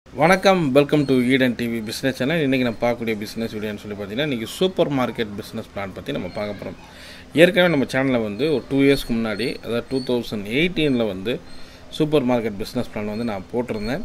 வணக்கம் welcome to Eden TV business channel இன்றைக்கி நம்ம பார்க்கக்கூடிய பிஸ்னஸ் வீடியோன்னு சொல்லி பார்த்தீங்கன்னா இன்றைக்கி சூப்பர் மார்க்கெட் பிஸ்னஸ் பிளான் பற்றி நம்ம பார்க்க போகிறோம் ஏற்கனவே நம்ம சேனலில் வந்து ஒரு டூ இயர்ஸ்க்கு முன்னாடி அதாவது டூ தௌசண்ட் எயிட்டீனில் வந்து சூப்பர் மார்க்கெட் பிஸ்னஸ் பிளான் வந்து நான் போட்டிருந்தேன்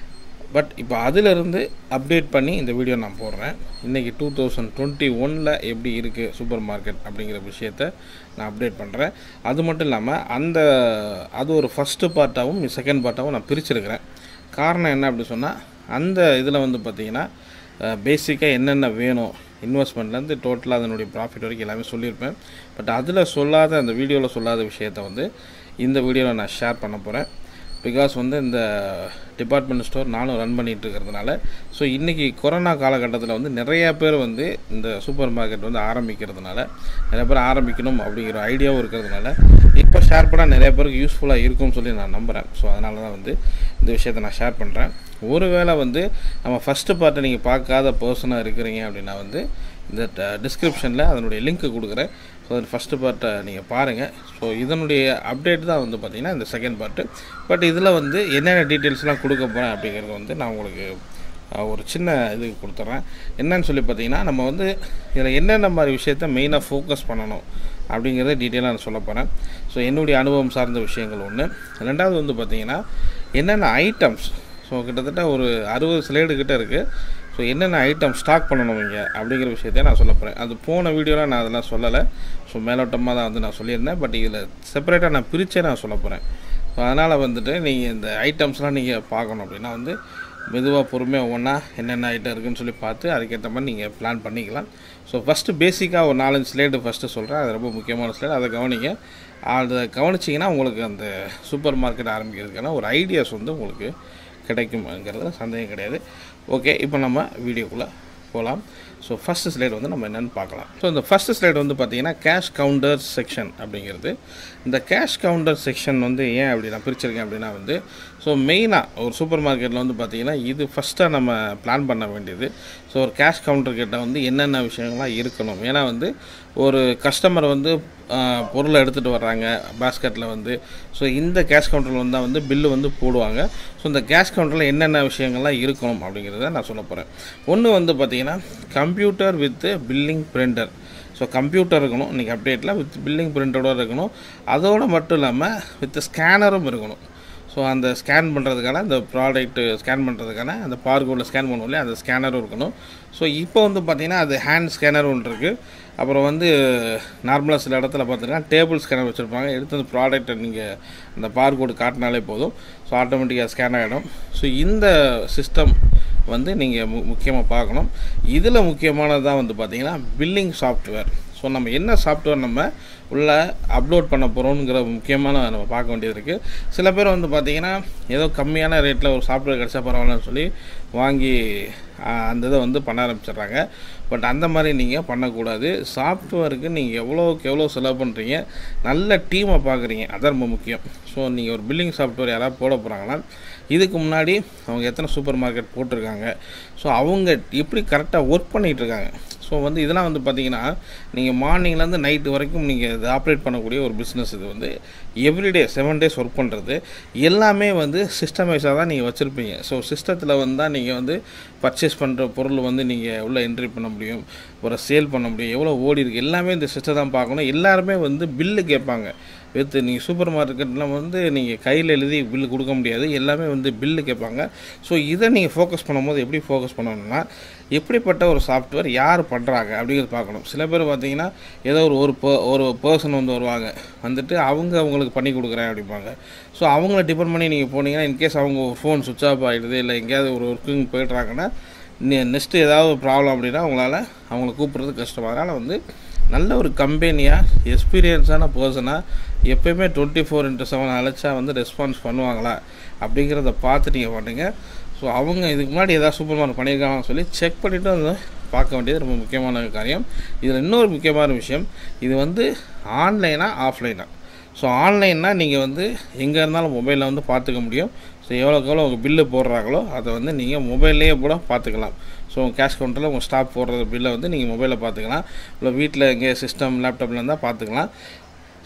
பட் இப்போ அதிலிருந்து அப்டேட் பண்ணி இந்த வீடியோ நான் போடுறேன் இன்றைக்கி டூ தௌசண்ட் டுவெண்ட்டி ஒனில் எப்படி இருக்குது சூப்பர் மார்க்கெட் அப்படிங்கிற விஷயத்த நான் அப்டேட் பண்ணுறேன் அது மட்டும் இல்லாமல் அந்த அது ஒரு ஃபஸ்ட்டு பார்ட்டாகவும் செகண்ட் பார்ட்டாகவும் நான் பிரிச்சிருக்கிறேன் காரணம் என்ன அப்படி சொன்னால் அந்த இதில் வந்து பார்த்திங்கன்னா பேசிக்காக என்னென்ன வேணும் இன்வெஸ்ட்மெண்ட்லேருந்து டோட்டலாக அதனுடைய ப்ராஃபிட் வரைக்கும் எல்லாமே சொல்லியிருப்பேன் பட் அதில் சொல்லாத அந்த வீடியோவில் சொல்லாத விஷயத்தை வந்து இந்த வீடியோவில் நான் ஷேர் பண்ண போகிறேன் பிகாஸ் வந்து இந்த டிபார்ட்மெண்ட் ஸ்டோர் நானும் ரன் பண்ணிகிட்டு இருக்கிறதுனால ஸோ இன்றைக்கி கொரோனா காலகட்டத்தில் வந்து நிறையா பேர் வந்து இந்த சூப்பர் மார்க்கெட் வந்து ஆரம்பிக்கிறதுனால நிறைய பேர் ஆரம்பிக்கணும் அப்படிங்கிற ஐடியாவும் இருக்கிறதுனால இப்போ ஷேர் பண்ணால் நிறைய பேருக்கு யூஸ்ஃபுல்லாக இருக்கும்னு சொல்லி நான் நம்புகிறேன் ஸோ அதனால தான் வந்து இந்த விஷயத்தை நான் ஷேர் பண்ணுறேன் ஒருவேளை வந்து நம்ம ஃபஸ்ட்டு பார்ட்டை நீங்கள் பார்க்காத பர்சனாக இருக்கிறீங்க அப்படின்னா வந்து இந்த டிஸ்கிரிப்ஷனில் அதனுடைய லிங்க் கொடுக்குறேன் ஸோ அது ஃபஸ்ட்டு பார்ட்டை நீங்கள் பாருங்கள் ஸோ இதனுடைய அப்டேட் தான் வந்து பார்த்திங்கன்னா இந்த செகண்ட் பார்ட்டு பட் இதில் வந்து என்னென்ன டீட்டெயில்ஸ்லாம் கொடுக்க போகிறேன் அப்படிங்கிறது வந்து நான் உங்களுக்கு அஹ், ஒரு சின்ன இது கொடுத்துட்றேன் என்னன்னு சொல்லி பார்த்தீங்கன்னா நம்ம வந்து இதில் என்னென்ன மாதிரி விஷயத்த மெயினாக ஃபோக்கஸ் பண்ணணும் அப்படிங்கிறத டீட்டெயிலாக நான் சொல்ல போகிறேன் ஸோ என்னுடைய அனுபவம் சார்ந்த விஷயங்கள் ஒன்று ரெண்டாவது வந்து பார்த்திங்கன்னா என்னென்ன ஐட்டம்ஸ் ஸோ கிட்டத்தட்ட ஒரு அறுபது ஸ்லைடு கிட்ட இருக்குது ஸோ என்னென்ன ஐட்டம் ஸ்டாக் பண்ணணும் இங்கே அப்படிங்கிற விஷயத்தை நான் சொல்ல போகிறேன் அது போன வீடியோவில் நான் அதெல்லாம் சொல்லலை ஸோ மேலோட்டமாக தான் வந்து நான் சொல்லியிருந்தேன் பட் இதில் செப்பரேட்டாக நான் பிரித்தே நான் சொல்ல போகிறேன் ஸோ அதனால் வந்துட்டு நீங்கள் இந்த ஐட்டம்ஸ்லாம் நீங்கள் பார்க்கணும் அப்படின்னா வந்து மெதுவாக பொறுமையாக ஒவ்வொன்றா என்னென்ன ஐட்டம் இருக்குன்னு சொல்லி பார்த்து அதுக்கேற்ற மாதிரி நீங்கள் பிளான் பண்ணிக்கலாம் ஸோ ஃபஸ்ட்டு பேசிக்காக ஒரு நாலஞ்சு ஸ்லைடு ஃபஸ்ட்டு சொல்கிறேன் அது ரொம்ப முக்கியமான ஸ்லைடு அதை கவனிங்க அதை கவனிச்சிங்கன்னா உங்களுக்கு அந்த சூப்பர் மார்க்கெட் ஆரம்பிக்கிறதுக்கான ஒரு ஐடியாஸ் வந்து உங்களுக்கு கிடைக்குங்கிறது சந்தேகம் கிடையாது ஓகே இப்போ நம்ம வீடியோக்குள்ளே போகலாம் ஸோ ஃபஸ்ட்டு ஸ்லைடு வந்து நம்ம என்னென்னு பார்க்கலாம் ஸோ இந்த ஃபஸ்ட்டு ஸ்லைடு வந்து பார்த்தீங்கன்னா கேஷ் கவுண்டர் செக்ஷன் அப்படிங்கிறது இந்த கேஷ் கவுண்டர் செக்ஷன் வந்து ஏன் அப்படி நான் பிரிச்சிருக்கேன் அப்படின்னா வந்து ஸோ மெயினாக ஒரு சூப்பர் மார்க்கெட்டில் வந்து பார்த்திங்கன்னா இது ஃபஸ்ட்டாக நம்ம பிளான் பண்ண வேண்டியது ஸோ ஒரு கேஷ் கவுண்டர் கிட்ட வந்து என்னென்ன விஷயங்கள்லாம் இருக்கணும் ஏன்னா வந்து ஒரு கஸ்டமர் வந்து ஆஹ், பொருளை எடுத்துகிட்டு வர்றாங்க பேஸ்கெட்டில் வந்து ஸோ இந்த கேஷ் கவுண்டரில் வந்தால் வந்து பில்லு வந்து போடுவாங்க ஸோ இந்த கேஷ் கவுண்டரில் என்னென்ன விஷயங்கள்லாம் இருக்கணும் அப்படிங்கிறத நான் சொல்ல போகிறேன் ஒன்று வந்து பார்த்திங்கன்னா computer with billing printer so computer இருக்கணும் இன்றைக்கி அப்டேட்டில் வித் பில்லிங் பிரிண்டரோட இருக்கணும் அதோடு மட்டும் இல்லாமல் வித் ஸ்கேனரும் இருக்கணும் ஸோ அந்த ஸ்கேன் பண்ணுறதுக்கான அந்த ப்ராடக்ட்டு ஸ்கேன் பண்ணுறதுக்கான அந்த பார்கோடில் ஸ்கேன் பண்ணுவோம் இல்லையா அந்த ஸ்கேனரும் இருக்கணும் ஸோ இப்போ வந்து பார்த்திங்கன்னா அது ஹேண்ட் ஸ்கேனர் ஒன்று இருக்குது அப்புறம் வந்து நார்மலாக சில இடத்துல பார்த்தீங்கன்னா டேபிள் ஸ்கேனர் வச்சுருப்பாங்க எடுத்து அந்த ப்ராடக்ட்டை நீங்கள் அந்த பார்கோடு காட்டினாலே போதும் ஸோ ஆட்டோமேட்டிக்காக ஸ்கேன் ஆகிடும் ஸோ இந்த சிஸ்டம் வந்து நீங்கள் மு முக்கியமாக பார்க்கணும் இதில் முக்கியமானது தான் வந்து பார்த்திங்கன்னா பில்லிங் சாஃப்ட்வேர் ஸோ நம்ம என்ன சாஃப்ட்வேர் நம்ம உள்ள அப்லோட் பண்ண போகிறோங்கிற முக்கியமான நம்ம பார்க்க வேண்டியது இருக்குது சில பேர் வந்து பார்த்திங்கன்னா ஏதோ கம்மியான ரேட்டில் ஒரு சாஃப்ட்வேர் கிடச்சா பரவாயில்லன்னு சொல்லி வாங்கி ஆஹ், அந்த இதை வந்து பண்ண ஆரம்பிச்சிடுறாங்க பட் அந்த மாதிரி நீங்கள் பண்ணக்கூடாது சாஃப்ட்வேருக்கு நீங்கள் எவ்வளோக்கு எவ்வளோ செலவு பண்ணுறீங்க நல்ல டீமை பார்க்குறீங்க அதான் ரொம்ப முக்கியம் ஸோ நீங்கள் ஒரு பில்லிங் சாஃப்ட்வேர் யாராவது போட போகிறாங்கன்னா இதுக்கு முன்னாடி அவங்க எத்தனை சூப்பர் மார்க்கெட் போட்டிருக்காங்க ஸோ அவங்க எப்படி கரெக்டாக ஒர்க் பண்ணிகிட்டு இருக்காங்க ஸோ வந்து இதெல்லாம் வந்து பார்த்தீங்கன்னா நீங்கள் மார்னிங்லேருந்து நைட்டு வரைக்கும் நீங்கள் இது ஆப்ரேட் பண்ணக்கூடிய ஒரு பிஸ்னஸ் இது வந்து எவ்ரிடே செவன் டேஸ் ஒர்க் பண்ணுறது எல்லாமே வந்து சிஸ்டமைஸாக தான் நீங்கள் வச்சுருப்பீங்க ஸோ சிஸ்டத்தில் வந்தால் நீங்கள் வந்து பர்ச்சேஸ் பண்ணுற பொருள் வந்து நீங்கள் உள்ள என்ட்ரி பண்ண முடியும் ஒரு சேல் பண்ண முடியும் எவ்வளோ ஓடி இருக்கு எல்லாமே இந்த சிஸ்டம் தான் பார்க்கணும் எல்லாருமே வந்து பில்லு கேட்பாங்க வித் நீங்கள் சூப்பர் மார்க்கெட்டில் வந்து நீங்கள் கையில் எழுதி பில்லு கொடுக்க முடியாது எல்லாமே வந்து பில்லு கேட்பாங்க ஸோ இதை நீங்கள் ஃபோக்கஸ் பண்ணும்போது எப்படி ஃபோக்கஸ் பண்ணணும்னா எப்படிப்பட்ட ஒரு சாஃப்ட்வேர் யார் பண்ணுறாங்க அப்படிங்கிறது பார்க்கணும் சில பேர் பார்த்தீங்கன்னா ஏதோ ஒரு ஒரு per- ஒரு பர்சன் வந்து வருவாங்க வந்துட்டு அவங்க அவங்களுக்கு பண்ணி கொடுக்குறேன் அப்படிம்பாங்க ஸோ அவங்கள டிபெண்ட் பண்ணி நீங்கள் போனீங்கன்னா இன்கேஸ் அவங்க ஃபோன் சுவிட்ச் ஆஃப் ஆகிடுது இல்லை எங்கேயாவது ஒரு ஒர்க்குங்க போயிடுறாங்கன்னா நெக்ஸ்ட்டு ஏதாவது ப்ராப்ளம் அப்படின்னா அவங்களால அவங்கள கூப்பிட்றது கஷ்டம் அதனால் வந்து நல்ல ஒரு கம்பெனியாக எக்ஸ்பீரியன்ஸான பர்சனாக எப்பயுமே டுவெண்ட்டி ஃபோர் இன்ட்டு செவன் அழைச்சா வந்து ரெஸ்பான்ஸ் பண்ணுவாங்களா அப்படிங்கிறத பார்த்து நீங்கள் பண்ணுங்க ஸோ அவங்க இதுக்கு முன்னாடி ஏதாவது சூப்பர் மார்க்கெட் பண்ணியிருக்காங்கன்னு சொல்லி செக் பண்ணிவிட்டு அதை பார்க்க வேண்டியது ரொம்ப முக்கியமான காரியம் இதில் இன்னொரு முக்கியமான விஷயம் இது வந்து ஆன்லைனா ஆஃப்லைனா ஸோ ஆன்லைன்னா நீங்கள் வந்து எங்கே இருந்தாலும் மொபைலில் வந்து பார்த்துக்க முடியும் ஸோ எவ்வளோக்கு எவ்வளோ உங்கள் பில்லு போடுறாங்களோ அதை வந்து நீங்கள் மொபைல்லையே கூட பார்த்துக்கலாம் ஸோ உங்கள் கேஷ் கவுண்டரில் உங்கள் ஸ்டாப் போடுற பில்லை வந்து நீங்கள் மொபைலில் பார்த்துக்கலாம் இல்லை வீட்டில் எங்கே சிஸ்டம் லேப்டாப்பில் இருந்தால் பார்த்துக்கலாம்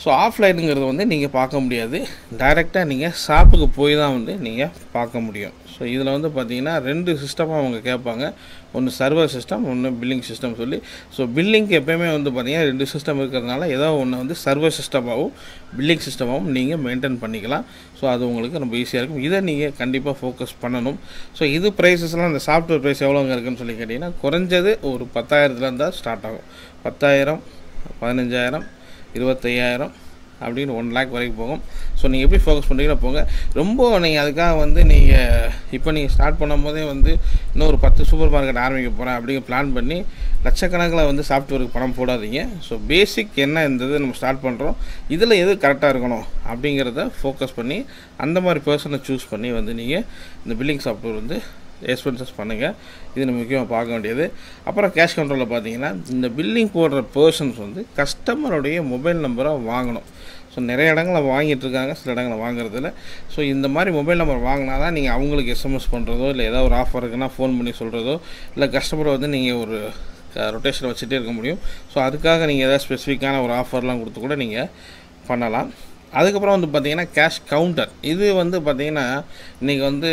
ஸோ ஆஃப்லைனுங்கிறது வந்து நீங்கள் பார்க்க முடியாது டைரெக்டாக நீங்கள் ஷாப்புக்கு போய் தான் வந்து நீங்கள் பார்க்க முடியும் ஸோ இதில் வந்து பார்த்தீங்கன்னா ரெண்டு சிஸ்டமாக அவங்க கேட்பாங்க ஒன்று சர்வர் சிஸ்டம் ஒன்று பில்லிங் சிஸ்டம் சொல்லி ஸோ பில்லிங்க்கு எப்போயுமே வந்து பார்த்தீங்கன்னா ரெண்டு சிஸ்டம் இருக்கிறதுனால ஏதோ ஒன்று வந்து சர்வர் சிஸ்டமாகவும் பில்லிங் சிஸ்டமாகவும் நீங்கள் மெயின்டைன் பண்ணிக்கலாம் ஸோ அது உங்களுக்கு ரொம்ப ஈஸியாக இருக்கும் இதை நீங்கள் கண்டிப்பாக ஃபோக்கஸ் பண்ணணும் ஸோ இது ப்ரைஸஸ்லாம் இந்த சாஃப்ட்வேர் ப்ரைஸ் எவ்வளோங்க இருக்குன்னு சொல்லி கேட்டிங்கன்னா குறைஞ்சது ஒரு பத்தாயிரத்துலேருந்து தான் ஸ்டார்ட் ஆகும் பத்தாயிரம் பதினஞ்சாயிரம் இருபத்தையாயிரம் அப்படின்னு ஒன் லேக் வரைக்கும் போகும் ஸோ நீங்கள் எப்படி ஃபோக்கஸ் பண்ணுறீங்களோ போங்க ரொம்ப நீங்கள் அதுக்காக வந்து நீங்கள் இப்போ நீங்கள் ஸ்டார்ட் பண்ணும்போதே வந்து இன்னும் ஒரு பத்து சூப்பர் மார்க்கெட் ஆரம்பிக்க போகிறேன் அப்படிங்கிற பிளான் பண்ணி லட்சக்கணக்கில் வந்து சாஃப்ட்வேருக்கு பணம் போடாதீங்க ஸோ பேசிக் என்ன இந்த இது நம்ம ஸ்டார்ட் பண்ணுறோம் இதில் எது கரெக்டாக இருக்கணும் அப்படிங்கிறத ஃபோக்கஸ் பண்ணி அந்த மாதிரி பர்சனை சூஸ் பண்ணி வந்து நீங்கள் இந்த பில்லிங் சாஃப்ட்வேர் வந்து எக்ஸ்பென்சஸ் பண்ணுங்கள் இது நம்ம முக்கியமாக பார்க்க வேண்டியது அப்புறம் கேஷ் கண்ட்ரோலில் பார்த்தீங்கன்னா இந்த பில்லிங் போடுற பர்சன்ஸ் வந்து கஸ்டமருடைய மொபைல் நம்பரை வாங்கணும் ஸோ நிறைய இடங்களில் வாங்கிட்டு இருக்காங்க சில இடங்களில் வாங்குறதில்ல ஸோ இந்த மாதிரி மொபைல் நம்பர் வாங்கினா தான் நீங்கள் அவங்களுக்கு எஸ்எம்எஸ் பண்ணுறதோ இல்லை ஏதாவது ஒரு ஆஃபர் இருக்குன்னா ஃபோன் பண்ணி சொல்கிறதோ இல்லை கஸ்டமரை வந்து நீங்கள் ஒரு ரொட்டேஷன் வச்சுட்டே இருக்க முடியும் ஸோ அதுக்காக நீங்கள் ஏதாவது ஸ்பெசிஃபிக்கான ஒரு ஆஃபர்லாம் கொடுத்து கூட நீங்கள் பண்ணலாம் அதுக்கப்புறம் வந்து பார்த்தீங்கன்னா கேஷ் கவுண்டர் இது வந்து பார்த்தீங்கன்னா இன்றைக்கி வந்து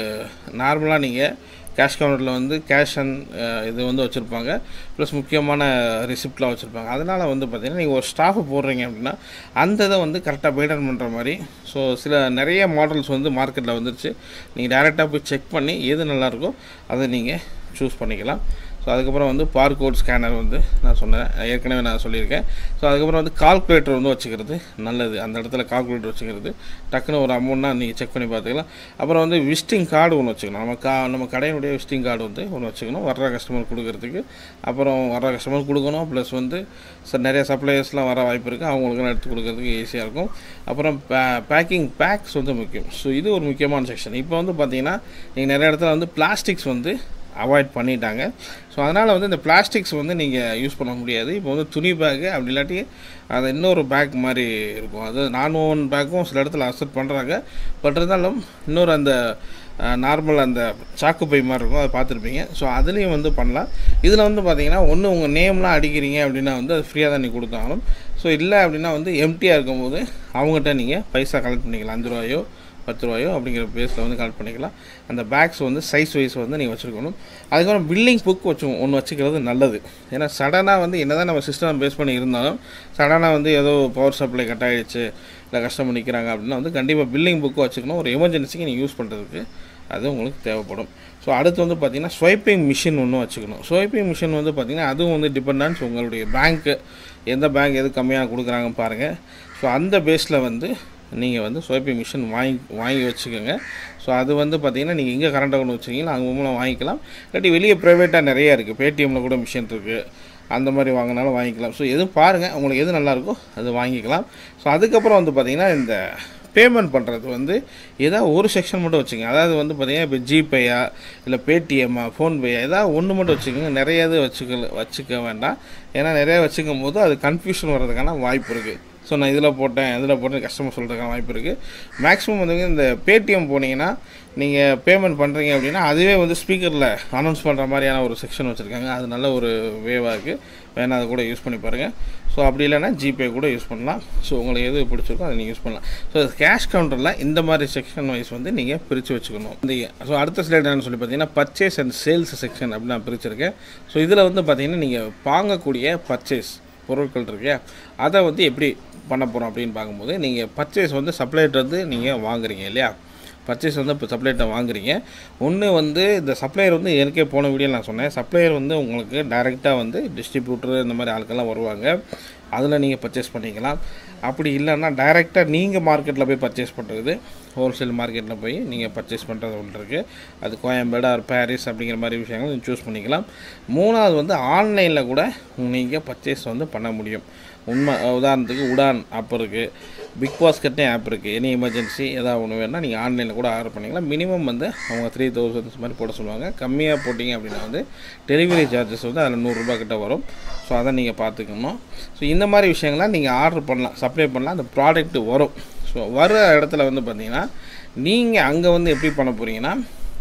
நார்மலாக நீங்கள் கேஷ் கவுண்டரில் வந்து கேஷ் அண்ட் இது வந்து வச்சுருப்பாங்க ப்ளஸ் முக்கியமான ரிசிப்ட்லாம் வச்சுருப்பாங்க அதனால் வந்து பார்த்திங்கன்னா நீங்கள் ஒரு ஸ்டாஃபை போடுறீங்க அப்படின்னா அந்த இதை வந்து கரெக்டாக மெயின்டைன் பண்ணுற மாதிரி ஸோ சில நிறைய மாடல்ஸ் வந்து மார்க்கெட்டில் வந்துருச்சு நீங்கள் டேரெக்டாக போய் செக் பண்ணி எது நல்லாயிருக்கோ அதை நீங்கள் சூஸ் பண்ணிக்கலாம் ஸோ அதுக்கப்புறம் வந்து பார்கோட் ஸ்கேனர் வந்து நான் சொன்னேன் ஏற்கனவே நான் சொல்லியிருக்கேன் ஸோ அதுக்கப்புறம் வந்து கால்குலேட்டர் வந்து வச்சுக்கிறது நல்லது அந்த இடத்துல கால்குலேட்டர் வச்சுக்கிறது டக்குன்னு ஒரு அமௌண்ட்னா நீங்கள் செக் பண்ணி பார்த்துக்கலாம் அப்புறம் வந்து விசிட்டிங் கார்டு ஒன்று வச்சுக்கணும் நம்ம கா நம்ம கடையினுடைய விசிட்டிங் கார்டு வந்து ஒன்று வச்சுக்கணும் வர்ற கஸ்டமர் கொடுக்கறதுக்கு அப்புறம் வர்ற கஸ்டமர் கொடுக்கணும் ப்ளஸ் வந்து சார் நிறைய சப்ளையர்ஸ்லாம் வர வாய்ப்பு இருக்குது அவங்களுக்குலாம் எடுத்து கொடுக்கறதுக்கு ஈஸியாக இருக்கும் அப்புறம் பே பேக்கிங் பேக்ஸ் வந்து முக்கியம் ஸோ இது ஒரு முக்கியமான செக்ஷன் இப்போ வந்து பார்த்தீங்கன்னா நீங்கள் நிறைய இடத்துல வந்து பிளாஸ்டிக்ஸ் வந்து அவாய்ட் பண்ணிட்டாங்க ஸோ அதனால் வந்து இந்த பிளாஸ்டிக்ஸ் வந்து நீங்கள் யூஸ் பண்ண முடியாது இப்போ வந்து துணி பேக்கு அப்படி இல்லாட்டி அது இன்னொரு பேக் மாதிரி இருக்கும் அது நான் ஓன் பேக்கும் சில இடத்துல அக்செப்ட் பண்ணுறாங்க பட் இருந்தாலும் இன்னொரு அந்த நார்மல் அந்த சாக்கு பை மாதிரி இருக்கும் அதை பார்த்துருப்பீங்க ஸோ அதுலேயும் வந்து பண்ணலாம் இதில் வந்து பார்த்தீங்கன்னா ஒன்று உங்கள் நேம்லாம் அடிக்கிறீங்க அப்படின்னா வந்து அது ஃப்ரீயாக தான் நீங்கள் கொடுத்தாலும் ஸோ இல்லை அப்படின்னா வந்து எம்டியாக இருக்கும்போது அவங்ககிட்ட நீங்கள் பைசா கலெக்ட் பண்ணிக்கலாம் அஞ்சு ரூபாயோ பத்து ரூபாயோ அப்படிங்கிற பேஸில் வந்து கலெக்ட் பண்ணிக்கலாம் அந்த பேக்ஸ் வந்து சைஸ் வைஸ் வந்து நீங்கள் வச்சுருக்கணும் அதுக்கப்புறம் பில்லிங் புக் வச்சு ஒன்று வச்சுக்கிறது நல்லது ஏன்னா சடனாக வந்து என்ன தான் நம்ம சிஸ்டம் பேஸ் பண்ணி இருந்தாலும் சடனாக வந்து ஏதோ பவர் சப்ளை கட் ஆகிடுச்சு இல்லை கஷ்டமாக நிற்கிறாங்க அப்படின்னா வந்து கண்டிப்பாக பில்லிங் புக்கு வச்சுக்கணும் ஒரு எமர்ஜென்சிக்கு நீங்கள் யூஸ் பண்ணுறதுக்கு அது உங்களுக்கு தேவைப்படும் ஸோ அடுத்து வந்து பார்த்திங்கன்னா ஸ்வைப்பிங் மிஷின் ஒன்று வச்சுக்கணும் ஸ்வைப்பிங் மிஷின் வந்து பார்த்திங்கன்னா அதுவும் வந்து டிபெண்டன்ஸ் உங்களுடைய பேங்க்கு எந்த பேங்க் எது கம்மியாக கொடுக்குறாங்கன்னு பாருங்கள் ஸோ அந்த பேஸில் வந்து நீங்கள் வந்து ஸ்வைப்பிங் மிஷின் வாங்கி வாங்கி வச்சுக்கோங்க ஸோ அது வந்து பார்த்திங்கன்னா நீங்கள் எங்கே கரண்ட் அக்கௌண்ட் வச்சுக்கிங்களோ அங்கே மூலம் வாங்கிக்கலாம் இல்லாட்டி வெளியே ப்ரைவேட்டாக நிறையா இருக்குது பேடிஎம்மில் கூட மிஷின் இருக்குது அந்த மாதிரி வாங்கினாலும் வாங்கிக்கலாம் ஸோ எதுவும் பாருங்கள் உங்களுக்கு எது நல்லாயிருக்கோ அது வாங்கிக்கலாம் ஸோ அதுக்கப்புறம் வந்து பார்த்திங்கன்னா இந்த பேமெண்ட் பண்ணுறது வந்து ஏதாவது ஒரு செக்ஷன் மட்டும் வச்சுக்கோங்க அதாவது வந்து பார்த்திங்கன்னா இப்போ ஜிபேயா இல்லை பேடிஎம்மா ஃபோன்பேயா ஏதாவது ஒன்று மட்டும் வச்சுக்கோங்க நிறைய இது வச்சுக்க வச்சுக்க வேண்டாம் ஏன்னா நிறைய வச்சுக்கும் போது அது கன்ஃபியூஷன் வர்றதுக்கான வாய்ப்பு இருக்குது ஸோ நான் இதில் போட்டேன் இதில் போட்டேன் கஸ்டமர் சொல்கிறதுக்கான வாய்ப்பு இருக்குது மேக்ஸிமம் வந்து இந்த பேடிஎம் போனீங்கன்னா நீங்கள் பேமெண்ட் பண்ணுறீங்க அப்படின்னா அதுவே வந்து ஸ்பீக்கரில் அனௌன்ஸ் பண்ணுற மாதிரியான ஒரு செக்ஷன் வச்சுருக்காங்க அது நல்ல ஒரு வேவாக இருக்குது வேணால் அதை கூட யூஸ் பண்ணி பாருங்கள் ஸோ அப்படி இல்லைன்னா ஜிபே கூட யூஸ் பண்ணலாம் ஸோ உங்களுக்கு எது பிடிச்சிருக்கோ அதை நீங்கள் யூஸ் பண்ணலாம் ஸோ கேஷ் கவுண்டரில் இந்த மாதிரி செக்ஷன் வைஸ் வந்து நீங்கள் பிரித்து வச்சுக்கணும் இந்த ஸோ அடுத்த ஸ்லைட் என்னன்னு சொல்லி பார்த்தீங்கன்னா பர்ச்சேஸ் அண்ட் சேல்ஸ் செக்ஷன் அப்படின்னு நான் பிரிச்சிருக்கேன் ஸோ இதில் வந்து பார்த்தீங்கன்னா நீங்கள் வாங்கக்கூடிய பர்ச்சேஸ் பொருட்கள் இருக்கு அதை வந்து எப்படி பண்ண போகிறோம் அப்படின்னு பார்க்கும்போது நீங்கள் பர்ச்சேஸ் வந்து சப்ளைட் வந்து நீங்கள் வாங்குறீங்க இல்லையா பர்ச்சேஸ் வந்து இப்போ சப்ளைட்டை வாங்குறீங்க ஒன்று வந்து இந்த சப்ளையர் வந்து எனக்கே போன வீடியோ நான் சொன்னேன் சப்ளையர் வந்து உங்களுக்கு டைரெக்டாக வந்து டிஸ்ட்ரிபியூட்டர் இந்த மாதிரி ஆட்கள்லாம் வருவாங்க அதில் நீங்கள் பர்ச்சேஸ் பண்ணிக்கலாம் அப்படி இல்லைன்னா டைரெக்டாக நீங்கள் மார்க்கெட்டில் போய் பர்ச்சேஸ் பண்ணுறது ஹோல்சேல் மார்க்கெட்டில் போய் நீங்கள் பர்ச்சேஸ் பண்ணுறது ஒன்று இருக்குது அது கோயம்பேடு ஆர் பாரிஸ் அப்படிங்கிற மாதிரி விஷயங்கள் நீங்கள் சூஸ் பண்ணிக்கலாம் மூணாவது வந்து ஆன்லைனில் கூட நீங்கள் பர்ச்சேஸ் வந்து பண்ண முடியும் உண்மை உதாரணத்துக்கு உடான் ஆப் இருக்குது பிக் பாஸ்கெட்னே ஆப் இருக்குது எனி எமர்ஜென்சி ஏதாவது ஒன்று வேணால் நீங்கள் ஆன்லைனில் கூட ஆர்டர் பண்ணிக்கலாம் மினிமம் வந்து அவங்க த்ரீ தௌசண்ட்ஸ் மாதிரி போட சொல்லுவாங்க கம்மியாக போட்டிங்க அப்படின்னா வந்து டெலிவரி சார்ஜஸ் வந்து அதில் நூறுரூபா கிட்ட வரும் ஸோ அதை நீங்கள் பார்த்துக்கணும் ஸோ இந்த மாதிரி விஷயங்கள்லாம் நீங்கள் ஆர்டர் பண்ணலாம் சப்ளை பண்ணலாம் அந்த ப்ராடக்ட் வரும் ஸோ வர இடத்துல வந்து பார்த்தீங்கன்னா நீங்கள் அங்கே வந்து எப்படி பண்ண போகிறீங்கன்னா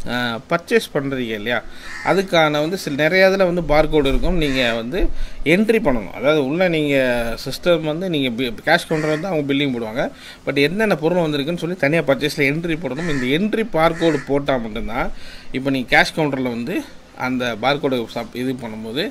பர்ச்சேஸ் பண்ணுறீங்க இல்லையா அதுக்கான வந்து சில நிறைய இதில் வந்து பார்கோடு இருக்கும் நீங்கள் வந்து என்ட்ரி பண்ணணும் அதாவது உள்ளே நீங்கள் சிஸ்டம் வந்து நீங்கள் கேஷ் கவுண்டர் வந்து அவங்க பில்லிங் போடுவாங்க பட் என்னென்ன பொருள் வந்திருக்குன்னு சொல்லி தனியாக பர்ச்சேஸில் என்ட்ரி போடணும் இந்த என்ட்ரி பார்கோடு போட்டால் மட்டும்தான் இப்போ நீங்கள் கேஷ் கவுண்டரில் வந்து அந்த பார்கோடு சப் இது பண்ணும்போது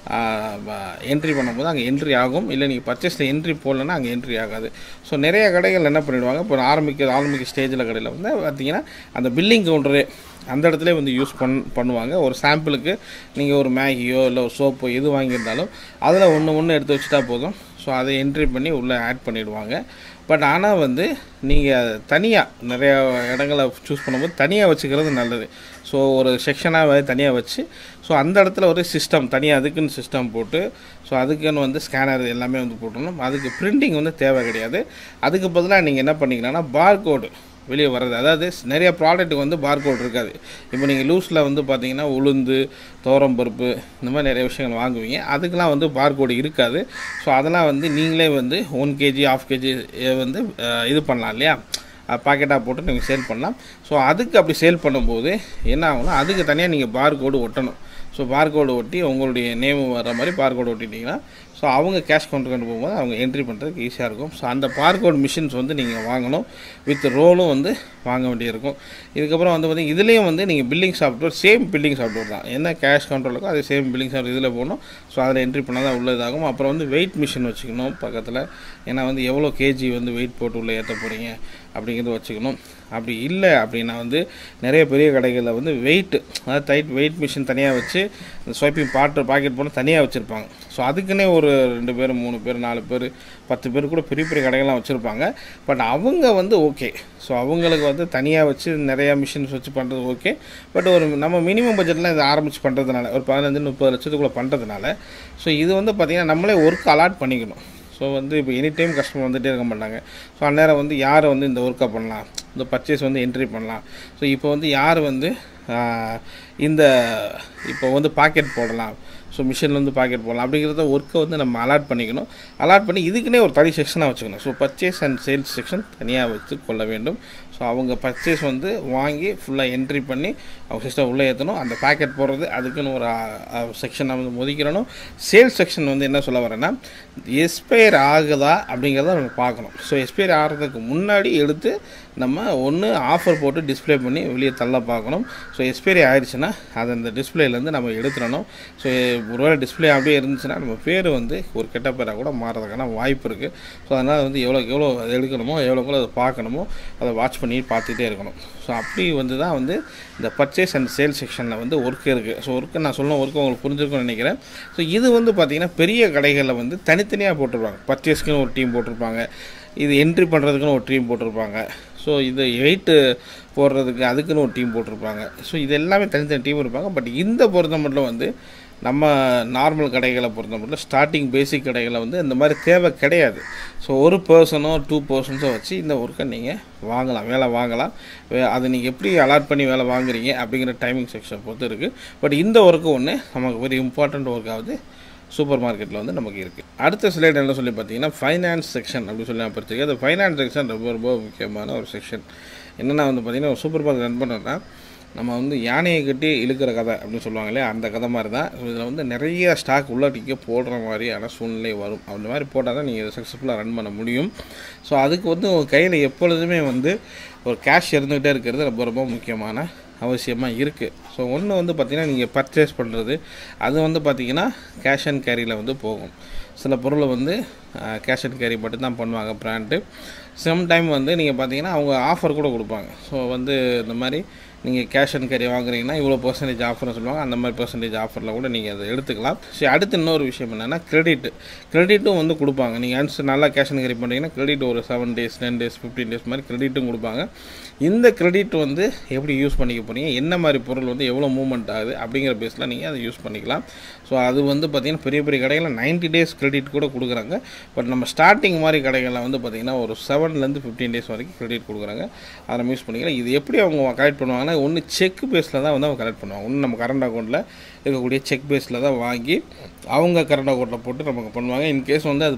என்ட்ரி பண்ணும்போது அங்கே என்ட்ரி ஆகும் இல்லை நீங்கள் பர்ச்சேஸில் என்ட்ரி போடலன்னா அங்கே என்ட்ரி ஆகாது ஸோ நிறைய கடைகள் என்ன பண்ணிடுவாங்க இப்போ ஆரம்பிக்க ஆரம்பிக்க ஸ்டேஜில் கடையில் வந்து பார்த்தீங்கன்னா அந்த பில்லிங் கவுண்டரு அந்த இடத்துல வந்து யூஸ் பண் பண்ணுவாங்க ஒரு சாம்பிளுக்கு நீங்கள் ஒரு மேகியோ இல்லை ஒரு சோப்போ எது வாங்கியிருந்தாலும் அதில் ஒன்று ஒன்று எடுத்து வச்சுட்டா போதும் ஸோ அதை என்ட்ரி பண்ணி உள்ளே ஆட் பண்ணிடுவாங்க பட் ஆனால் வந்து நீங்கள் தனியாக நிறையா இடங்களை சூஸ் பண்ணும்போது தனியாக வச்சுக்கிறது நல்லது ஸோ ஒரு செக்ஷனாக தனியாக வச்சு ஸோ அந்த இடத்துல ஒரு சிஸ்டம் தனியாக அதுக்குன்னு சிஸ்டம் போட்டு ஸோ அதுக்குன்னு வந்து ஸ்கேனர் எல்லாமே வந்து போட்டணும் அதுக்கு பிரிண்டிங் வந்து தேவை கிடையாது அதுக்கு பதிலாக நீங்கள் என்ன பண்ணிக்கலாம்னா பார்கோடு வெளியே வர்றது அதாவது நிறைய ப்ராடக்ட்டுக்கு வந்து பார்கோட் இருக்காது இப்போ நீங்கள் லூஸில் வந்து பார்த்தீங்கன்னா உளுந்து பருப்பு இந்த மாதிரி நிறைய விஷயங்கள் வாங்குவீங்க அதுக்கெலாம் வந்து பார்கோடு இருக்காது ஸோ அதெல்லாம் வந்து நீங்களே வந்து ஒன் கேஜி ஆஃப் கேஜி வந்து அஹ், இது பண்ணலாம் இல்லையா பாக்கெட்டாக போட்டு நீங்கள் சேல் பண்ணலாம் ஸோ அதுக்கு அப்படி சேல் பண்ணும்போது என்ன ஆகும்னா அதுக்கு தனியாக நீங்கள் பார்கோடு ஒட்டணும் ஸோ பார்கோடு ஒட்டி உங்களுடைய நேம் வர மாதிரி பார்கோடு ஒட்டிட்டீங்கன்னா ஸோ அவங்க கேஷ் கவுண்டர் கொண்டு போகும்போது அவங்க என்ட்ரி பண்ணுறதுக்கு ஈஸியாக இருக்கும் ஸோ அந்த பார்கோட் மிஷின்ஸ் வந்து நீங்கள் வாங்கணும் வித் ரோலும் வந்து வாங்க வேண்டியிருக்கும் இதுக்கப்புறம் வந்து பார்த்திங்க இதுலேயும் வந்து நீங்கள் billing software same billing software தான் என்ன கேஷ் கவுண்டர் இருக்கோ அதே சேம் பில்லிங் சாஃப்ட்வேர் இதில் போகணும் ஸோ அதில் என்ட்ரி பண்ணால் தான் உள்ள இதாகும் அப்புறம் வந்து வெயிட் மிஷின் வச்சுக்கணும் பக்கத்தில் ஏன்னா வந்து எவ்வளோ கேஜி வந்து வெயிட் போட்டு உள்ளே ஏற்ற போகிறீங்க அப்படிங்கிறத வச்சுக்கணும் அப்படி இல்லை அப்படின்னா வந்து நிறைய பெரிய கடைகளில் வந்து வெயிட் அதாவது டைட் வெயிட் மிஷின் தனியாக வச்சு இந்த ஸ்வைப்பிங் பாட்டு பாக்கெட் போட்டு தனியாக வச்சுருப்பாங்க ஸோ அதுக்குன்னே ஒரு ரெண்டு பேர் மூணு பேர் நாலு பேர் பத்து பேர் கூட பெரிய பெரிய கடைகள்லாம் வச்சுருப்பாங்க பட் அவங்க வந்து ஓகே ஸோ அவங்களுக்கு வந்து தனியாக வச்சு நிறையா மிஷின்ஸ் வச்சு பண்ணுறது ஓகே பட் ஒரு நம்ம மினிமம் பட்ஜெட்டில் இதை ஆரம்பித்து பண்ணுறதுனால ஒரு பதினஞ்சு முப்பது லட்சத்துக்குள்ளே பண்ணுறதுனால ஸோ இது வந்து பார்த்திங்கன்னா நம்மளே ஒர்க் அலாட் பண்ணிக்கணும் ஸோ வந்து இப்போ எனி டைம் கஸ்டமர் வந்துகிட்டே இருக்க மாட்டாங்க ஸோ அந்நேரம் வந்து யார் வந்து இந்த ஒர்க்கை பண்ணலாம் இந்த பர்ச்சேஸ் வந்து என்ட்ரி பண்ணலாம் ஸோ இப்போ வந்து யார் வந்து ஆஹ், இந்த இப்போ வந்து பாக்கெட் போடலாம் ஸோ மிஷினில் வந்து பாக்கெட் போடலாம் அப்படிங்கிறத ஒர்க்கை வந்து நம்ம அலாட் பண்ணிக்கணும் அலாட் பண்ணி இதுக்குன்னே ஒரு தனி செக்ஷனாக வச்சுக்கணும் so purchase and sales section தனியாக வச்சு கொள்ள வேண்டும் ஸோ அவங்க பர்ச்சேஸ் வந்து வாங்கி ஃபுல்லாக என்ட்ரி பண்ணி அவங்க சிஸ்டம் உள்ளே ஏற்றணும் அந்த பாக்கெட் போடுறது அதுக்குன்னு ஒரு செக்ஷனை வந்து ஒதுக்கிடணும் சேல்ஸ் செக்ஷன் வந்து என்ன சொல்ல வரேன்னா எக்ஸ்பயர் ஆகுதா அப்படிங்கிறத நம்ம பார்க்கணும் ஸோ எக்ஸ்பயர் ஆகிறதுக்கு முன்னாடி எடுத்து நம்ம ஒன்று ஆஃபர் போட்டு டிஸ்ப்ளே பண்ணி வெளியே தள்ள பார்க்கணும் ஸோ எக்ஸ்பைரி ஆயிடுச்சுன்னா அதை அந்த டிஸ்பிளேலேருந்து நம்ம எடுத்துடணும் ஸோ ஒருவேளை டிஸ்ப்ளே அப்படியே இருந்துச்சுன்னா நம்ம பேர் வந்து ஒரு கெட்ட பேராக கூட மாறதுக்கான வாய்ப்பு இருக்குது ஸோ அதனால் வந்து எவ்வளோக்கு எவ்வளோ அதை எடுக்கணுமோ எவ்வளோக்கு எவ்வளோ அதை பார்க்கணுமோ அதை வாட்ச் பண்ணி பார்த்துட்டே இருக்கணும் ஸோ அப்படி வந்து தான் வந்து இந்த பர்ச்சேஸ் அண்ட் சேல் செக்ஷனில் வந்து ஒர்க் இருக்குது ஸோ ஒர்க்கு நான் சொன்ன ஒர்க்கு உங்களுக்கு புரிஞ்சிருக்கும்னு நினைக்கிறேன் ஸோ இது வந்து பார்த்திங்கன்னா பெரிய கடைகளில் வந்து தனித்தனியாக போட்டிருப்பாங்க பர்ச்சேஸ்க்குன்னு ஒரு டீம் போட்டிருப்பாங்க இது என்ட்ரி பண்ணுறதுக்குன்னு ஒரு டீம் போட்டிருப்பாங்க ஸோ இது வெயிட்டு போடுறதுக்கு அதுக்குன்னு ஒரு டீம் போட்டிருப்பாங்க ஸோ இது எல்லாமே தனித்தனி டீம் இருப்பாங்க பட் இந்த பொறுத்த மட்டும் வந்து நம்ம நார்மல் கடைகளை பொறுத்த மட்டும் ஸ்டார்டிங் பேசிக் கடைகளை வந்து இந்த மாதிரி தேவை கிடையாது ஸோ ஒரு பர்சனோ டூ பர்சன்ஸோ வச்சு இந்த ஒர்க்கை நீங்கள் வாங்கலாம் வேலை வாங்கலாம் வே அதை நீங்கள் எப்படி அலாட் பண்ணி வேலை வாங்குறீங்க அப்படிங்கிற டைமிங் செக்ஷன் பொறுத்து இருக்குது பட் இந்த ஒர்க்கு ஒன்று நமக்கு வெரி இம்பார்ட்டண்ட் ஒர்க்காவது சூப்பர் மார்க்கெட்டில் வந்து நமக்கு இருக்குது அடுத்த ஸ்லைட் என்ன சொல்லி பார்த்தீங்கன்னா ஃபைனான்ஸ் செக்ஷன் அப்படின்னு சொல்லி நான் படிச்சிருக்கேன் அந்த ஃபைனான்ஸ் செக்ஷன் ரொம்ப ரொம்ப முக்கியமான ஒரு செக்ஷன் என்னென்னா வந்து பார்த்திங்கன்னா ஒரு சூப்பர் மார்க்கெட் ரன் பண்ணுறோன்னா நம்ம வந்து யானையை கட்டி இழுக்கிற கதை அப்படின்னு சொல்லுவாங்க இல்லையா அந்த கதை மாதிரி தான் ஸோ இதில் வந்து நிறைய ஸ்டாக் உள்ளாட்டிக்க போடுற மாதிரியான சூழ்நிலை வரும் அந்த மாதிரி போட்டால் தான் நீங்கள் சக்ஸஸ்ஃபுல்லாக ரன் பண்ண முடியும் ஸோ அதுக்கு வந்து உங்கள் கையில் எப்பொழுதுமே வந்து ஒரு கேஷ் இருந்துகிட்டே இருக்கிறது ரொம்ப ரொம்ப முக்கியமான அவசியமாக இருக்குது ஸோ ஒன்று வந்து பார்த்திங்கன்னா நீங்கள் பர்ச்சேஸ் பண்ணுறது அது வந்து பார்த்திங்கன்னா கேஷ் அண்ட் கேரியில் வந்து போகும் சில பொருளை வந்து கேஷ் அண்ட் கேரி மட்டும் தான் பண்ணுவாங்க ப்ராண்டு சம் டைம் வந்து நீங்கள் பார்த்தீங்கன்னா அவங்க ஆஃபர் கூட கொடுப்பாங்க ஸோ வந்து இந்த மாதிரி நீங்கள் கேஷ் அண்ட் கேரி வாங்குறீங்கன்னா இவ்வளோ பர்சன்டேஜ் ஆஃபர்னு சொல்லுவாங்க அந்த மாதிரி பர்சன்டேஜ் ஆஃபரில் கூட நீங்கள் அதை எடுத்துக்கலாம் சரி அடுத்து இன்னொரு விஷயம் என்னென்னா கிரெடிட் கிரெடிட்டும் வந்து கொடுப்பாங்க நீங்கள் அன்ஸ் நல்லா கேஷ் அண்ட் கேரி பண்ணுறீங்கன்னா கிரெடிட் ஒரு seven days ten days fifteen days மாதிரி கிரெடிட்டும் கொடுப்பாங்க இந்த கிரெடிட் வந்து எப்படி யூஸ் பண்ணிக்க போகிறீங்க என்ன மாதிரி பொருள் வந்து எவ்வளோ மூவ்மெண்ட் ஆகுது அப்படிங்கிற பேஸில் நீங்கள் அதை யூஸ் பண்ணிக்கலாம் ஸோ அது வந்து பார்த்திங்கன்னா பெரிய பெரிய கடைகளில் நைன்ட்டி டேஸ் கிரெடிட் கூட கொடுக்குறாங்க பட் நம்ம ஸ்டார்டிங் மாதிரி கடைகளில் வந்து பார்த்திங்கன்னா ஒரு செவன்லேருந்து ஃபிஃப்டீன் டேஸ் வரைக்கும் கிரெடிட் கொடுக்குறாங்க அதை நம்ம யூஸ் பண்ணிக்கலாம் இது எப்படி அவங்க கலெக்ட் பண்ணுவாங்கன்னா ஒன்று செக் பேஸில் தான் வந்து அவங்க கலெக்ட் பண்ணுவாங்க ஒன்று நம்ம கரண்ட் அக்கௌண்ட்டில் இருக்கக்கூடிய செக் பேஸில் தான் வாங்கி அவங்க கரண்ட் அக்கௌண்ட்டில் போட்டு நமக்கு பண்ணுவாங்க இன்கேஸ் வந்து அது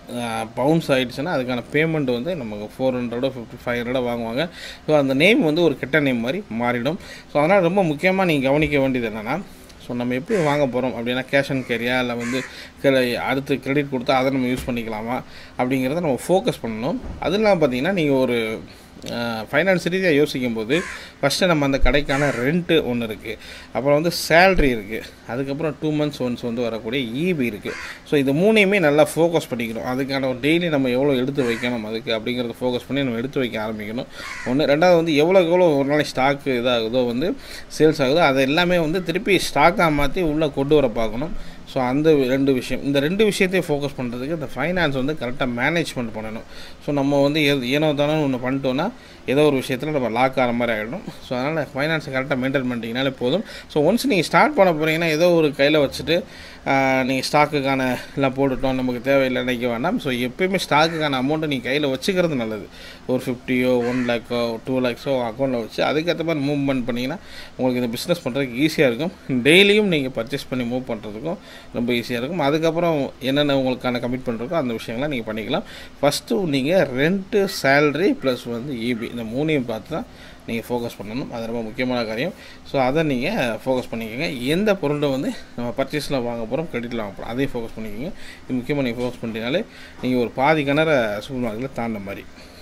பவுன்ஸ் ஆகிடுச்சுன்னா அதுக்கான பேமெண்ட் வந்து நமக்கு ஃபோர் ஹண்ட்ரடோ ஃபிஃப்டி ஃபைவ் ஹண்ட்ரடோ வாங்குவாங்க ஸோ அந்த நேம் வந்து ஒரு கெட்ட நேம் மாதிரி மாறிடும் ஸோ அதனால் ரொம்ப முக்கியமாக நீங்கள் கவனிக்க வேண்டியது என்னென்னா ஸோ நம்ம எப்படி வாங்க போகிறோம் அப்படின்னா கேஷ் அண்ட் கேரியா இல்லை வந்து கிர- அடுத்து கிரெடிட் கொடுத்தா அதை நம்ம யூஸ் பண்ணிக்கலாமா அப்படிங்கிறத நம்ம ஃபோக்கஸ் பண்ணணும் அது இல்லாமல் பார்த்தீங்கன்னா நீங்கள் ஒரு ஃபைனான்ஸ் ரீதியாக யோசிக்கும் போது ஃபஸ்ட்டு நம்ம அந்த கடைக்கான ரெண்ட்டு ஒன்று இருக்குது அப்புறம் வந்து சேல்ரி இருக்குது அதுக்கப்புறம் டூ மந்த்ஸ் ஒன்ஸ் வந்து வரக்கூடிய ஈபி இருக்குது ஸோ இது மூணையுமே நல்லா ஃபோக்கஸ் பண்ணிக்கணும் அதுக்கான ஒரு டெய்லி நம்ம எவ்வளோ எடுத்து வைக்கணும் அதுக்கு அப்படிங்கிறத ஃபோக்கஸ் பண்ணி நம்ம எடுத்து வைக்க ஆரம்பிக்கணும் ஒன்று ரெண்டாவது வந்து எவ்வளோக்கு எவ்வளோ ஒரு நாளைக்கு ஸ்டாக்கு இதாகுதோ வந்து சேல்ஸ் ஆகுதோ அது எல்லாமே வந்து திருப்பி ஸ்டாக்காக மாற்றி உள்ளே கொண்டு வர பார்க்கணும் ஸோ அந்த ரெண்டு விஷயம் இந்த ரெண்டு விஷயத்தையும் ஃபோக்கஸ் பண்ணுறதுக்கு இந்த ஃபைனான்ஸ் வந்து கரெக்டாக மேனேஜ்மெண்ட் பண்ணணும் ஸோ நம்ம வந்து எது ஏனோ தானோ ஒன்று பண்ணிட்டோன்னா ஏதோ ஒரு விஷயத்தில் நம்ம லாக் ஆகிற மாதிரி ஆகிடும் ஸோ அதனால் ஃபைனான்ஸை கரெக்டாக மெயின்டைன் பண்ணிட்டீங்கனாலே போதும் ஸோ ஒன்ஸ் நீங்கள் ஸ்டார்ட் பண்ண போகிறீங்கன்னா ஏதோ ஒரு கையில் வச்சுட்டு நீங்கள் ஸ்டாக்குக்கான எல்லாம் போட்டுட்டோம் நமக்கு தேவையில்லை நினைக்க வேண்டாம் ஸோ எப்பயுமே ஸ்டாக்குக்கான அமௌண்ட்டை நீங்கள் கையில் வச்சுக்கிறது நல்லது ஒரு ஃபிஃப்டியோ ஒன் லேக்கோ டூ லேக்ஸோ அக்கௌண்ட்டில் வச்சு அதுக்கேற்ற மாதிரி மூவ்மெண்ட் பண்ணிங்கன்னா உங்களுக்கு இந்த பிஸ்னஸ் பண்ணுறதுக்கு ஈஸியாக இருக்கும் டெய்லியும் நீங்கள் பர்ச்சேஸ் பண்ணி மூவ் பண்ணுறதுக்கும் ரொம்ப ஈஸியாக இருக்கும் அதுக்கப்புறம் என்னென்ன உங்களுக்கான கமிட்மெண்ட் இருக்கோ அந்த விஷயங்கள்லாம் நீங்கள் பண்ணிக்கலாம் ஃபஸ்ட்டு நீங்கள் ரெண்ட்டு சேலரி ப்ளஸ் வந்து இபி இந்த மூணையும் பார்த்து தான் நீங்கள் ஃபோக்கஸ் பண்ணணும் அது ரொம்ப முக்கியமான காரியம் ஸோ அதை நீங்கள் ஃபோக்கஸ் பண்ணிக்கோங்க எந்த பொருளை வந்து நம்ம பர்ச்சேஸில் வாங்க போகிறோம் கிரெடிட்டில் வாங்க போகிறோம் அதையும் ஃபோக்கஸ் பண்ணிக்கோங்க இது முக்கியமாக நீங்கள் ஃபோக்கஸ் பண்ணிட்டீங்கனாலே நீங்கள் ஒரு பாதி கிணற சூப்பர் மார்க்கெட்டில் தாண்ட மாதிரி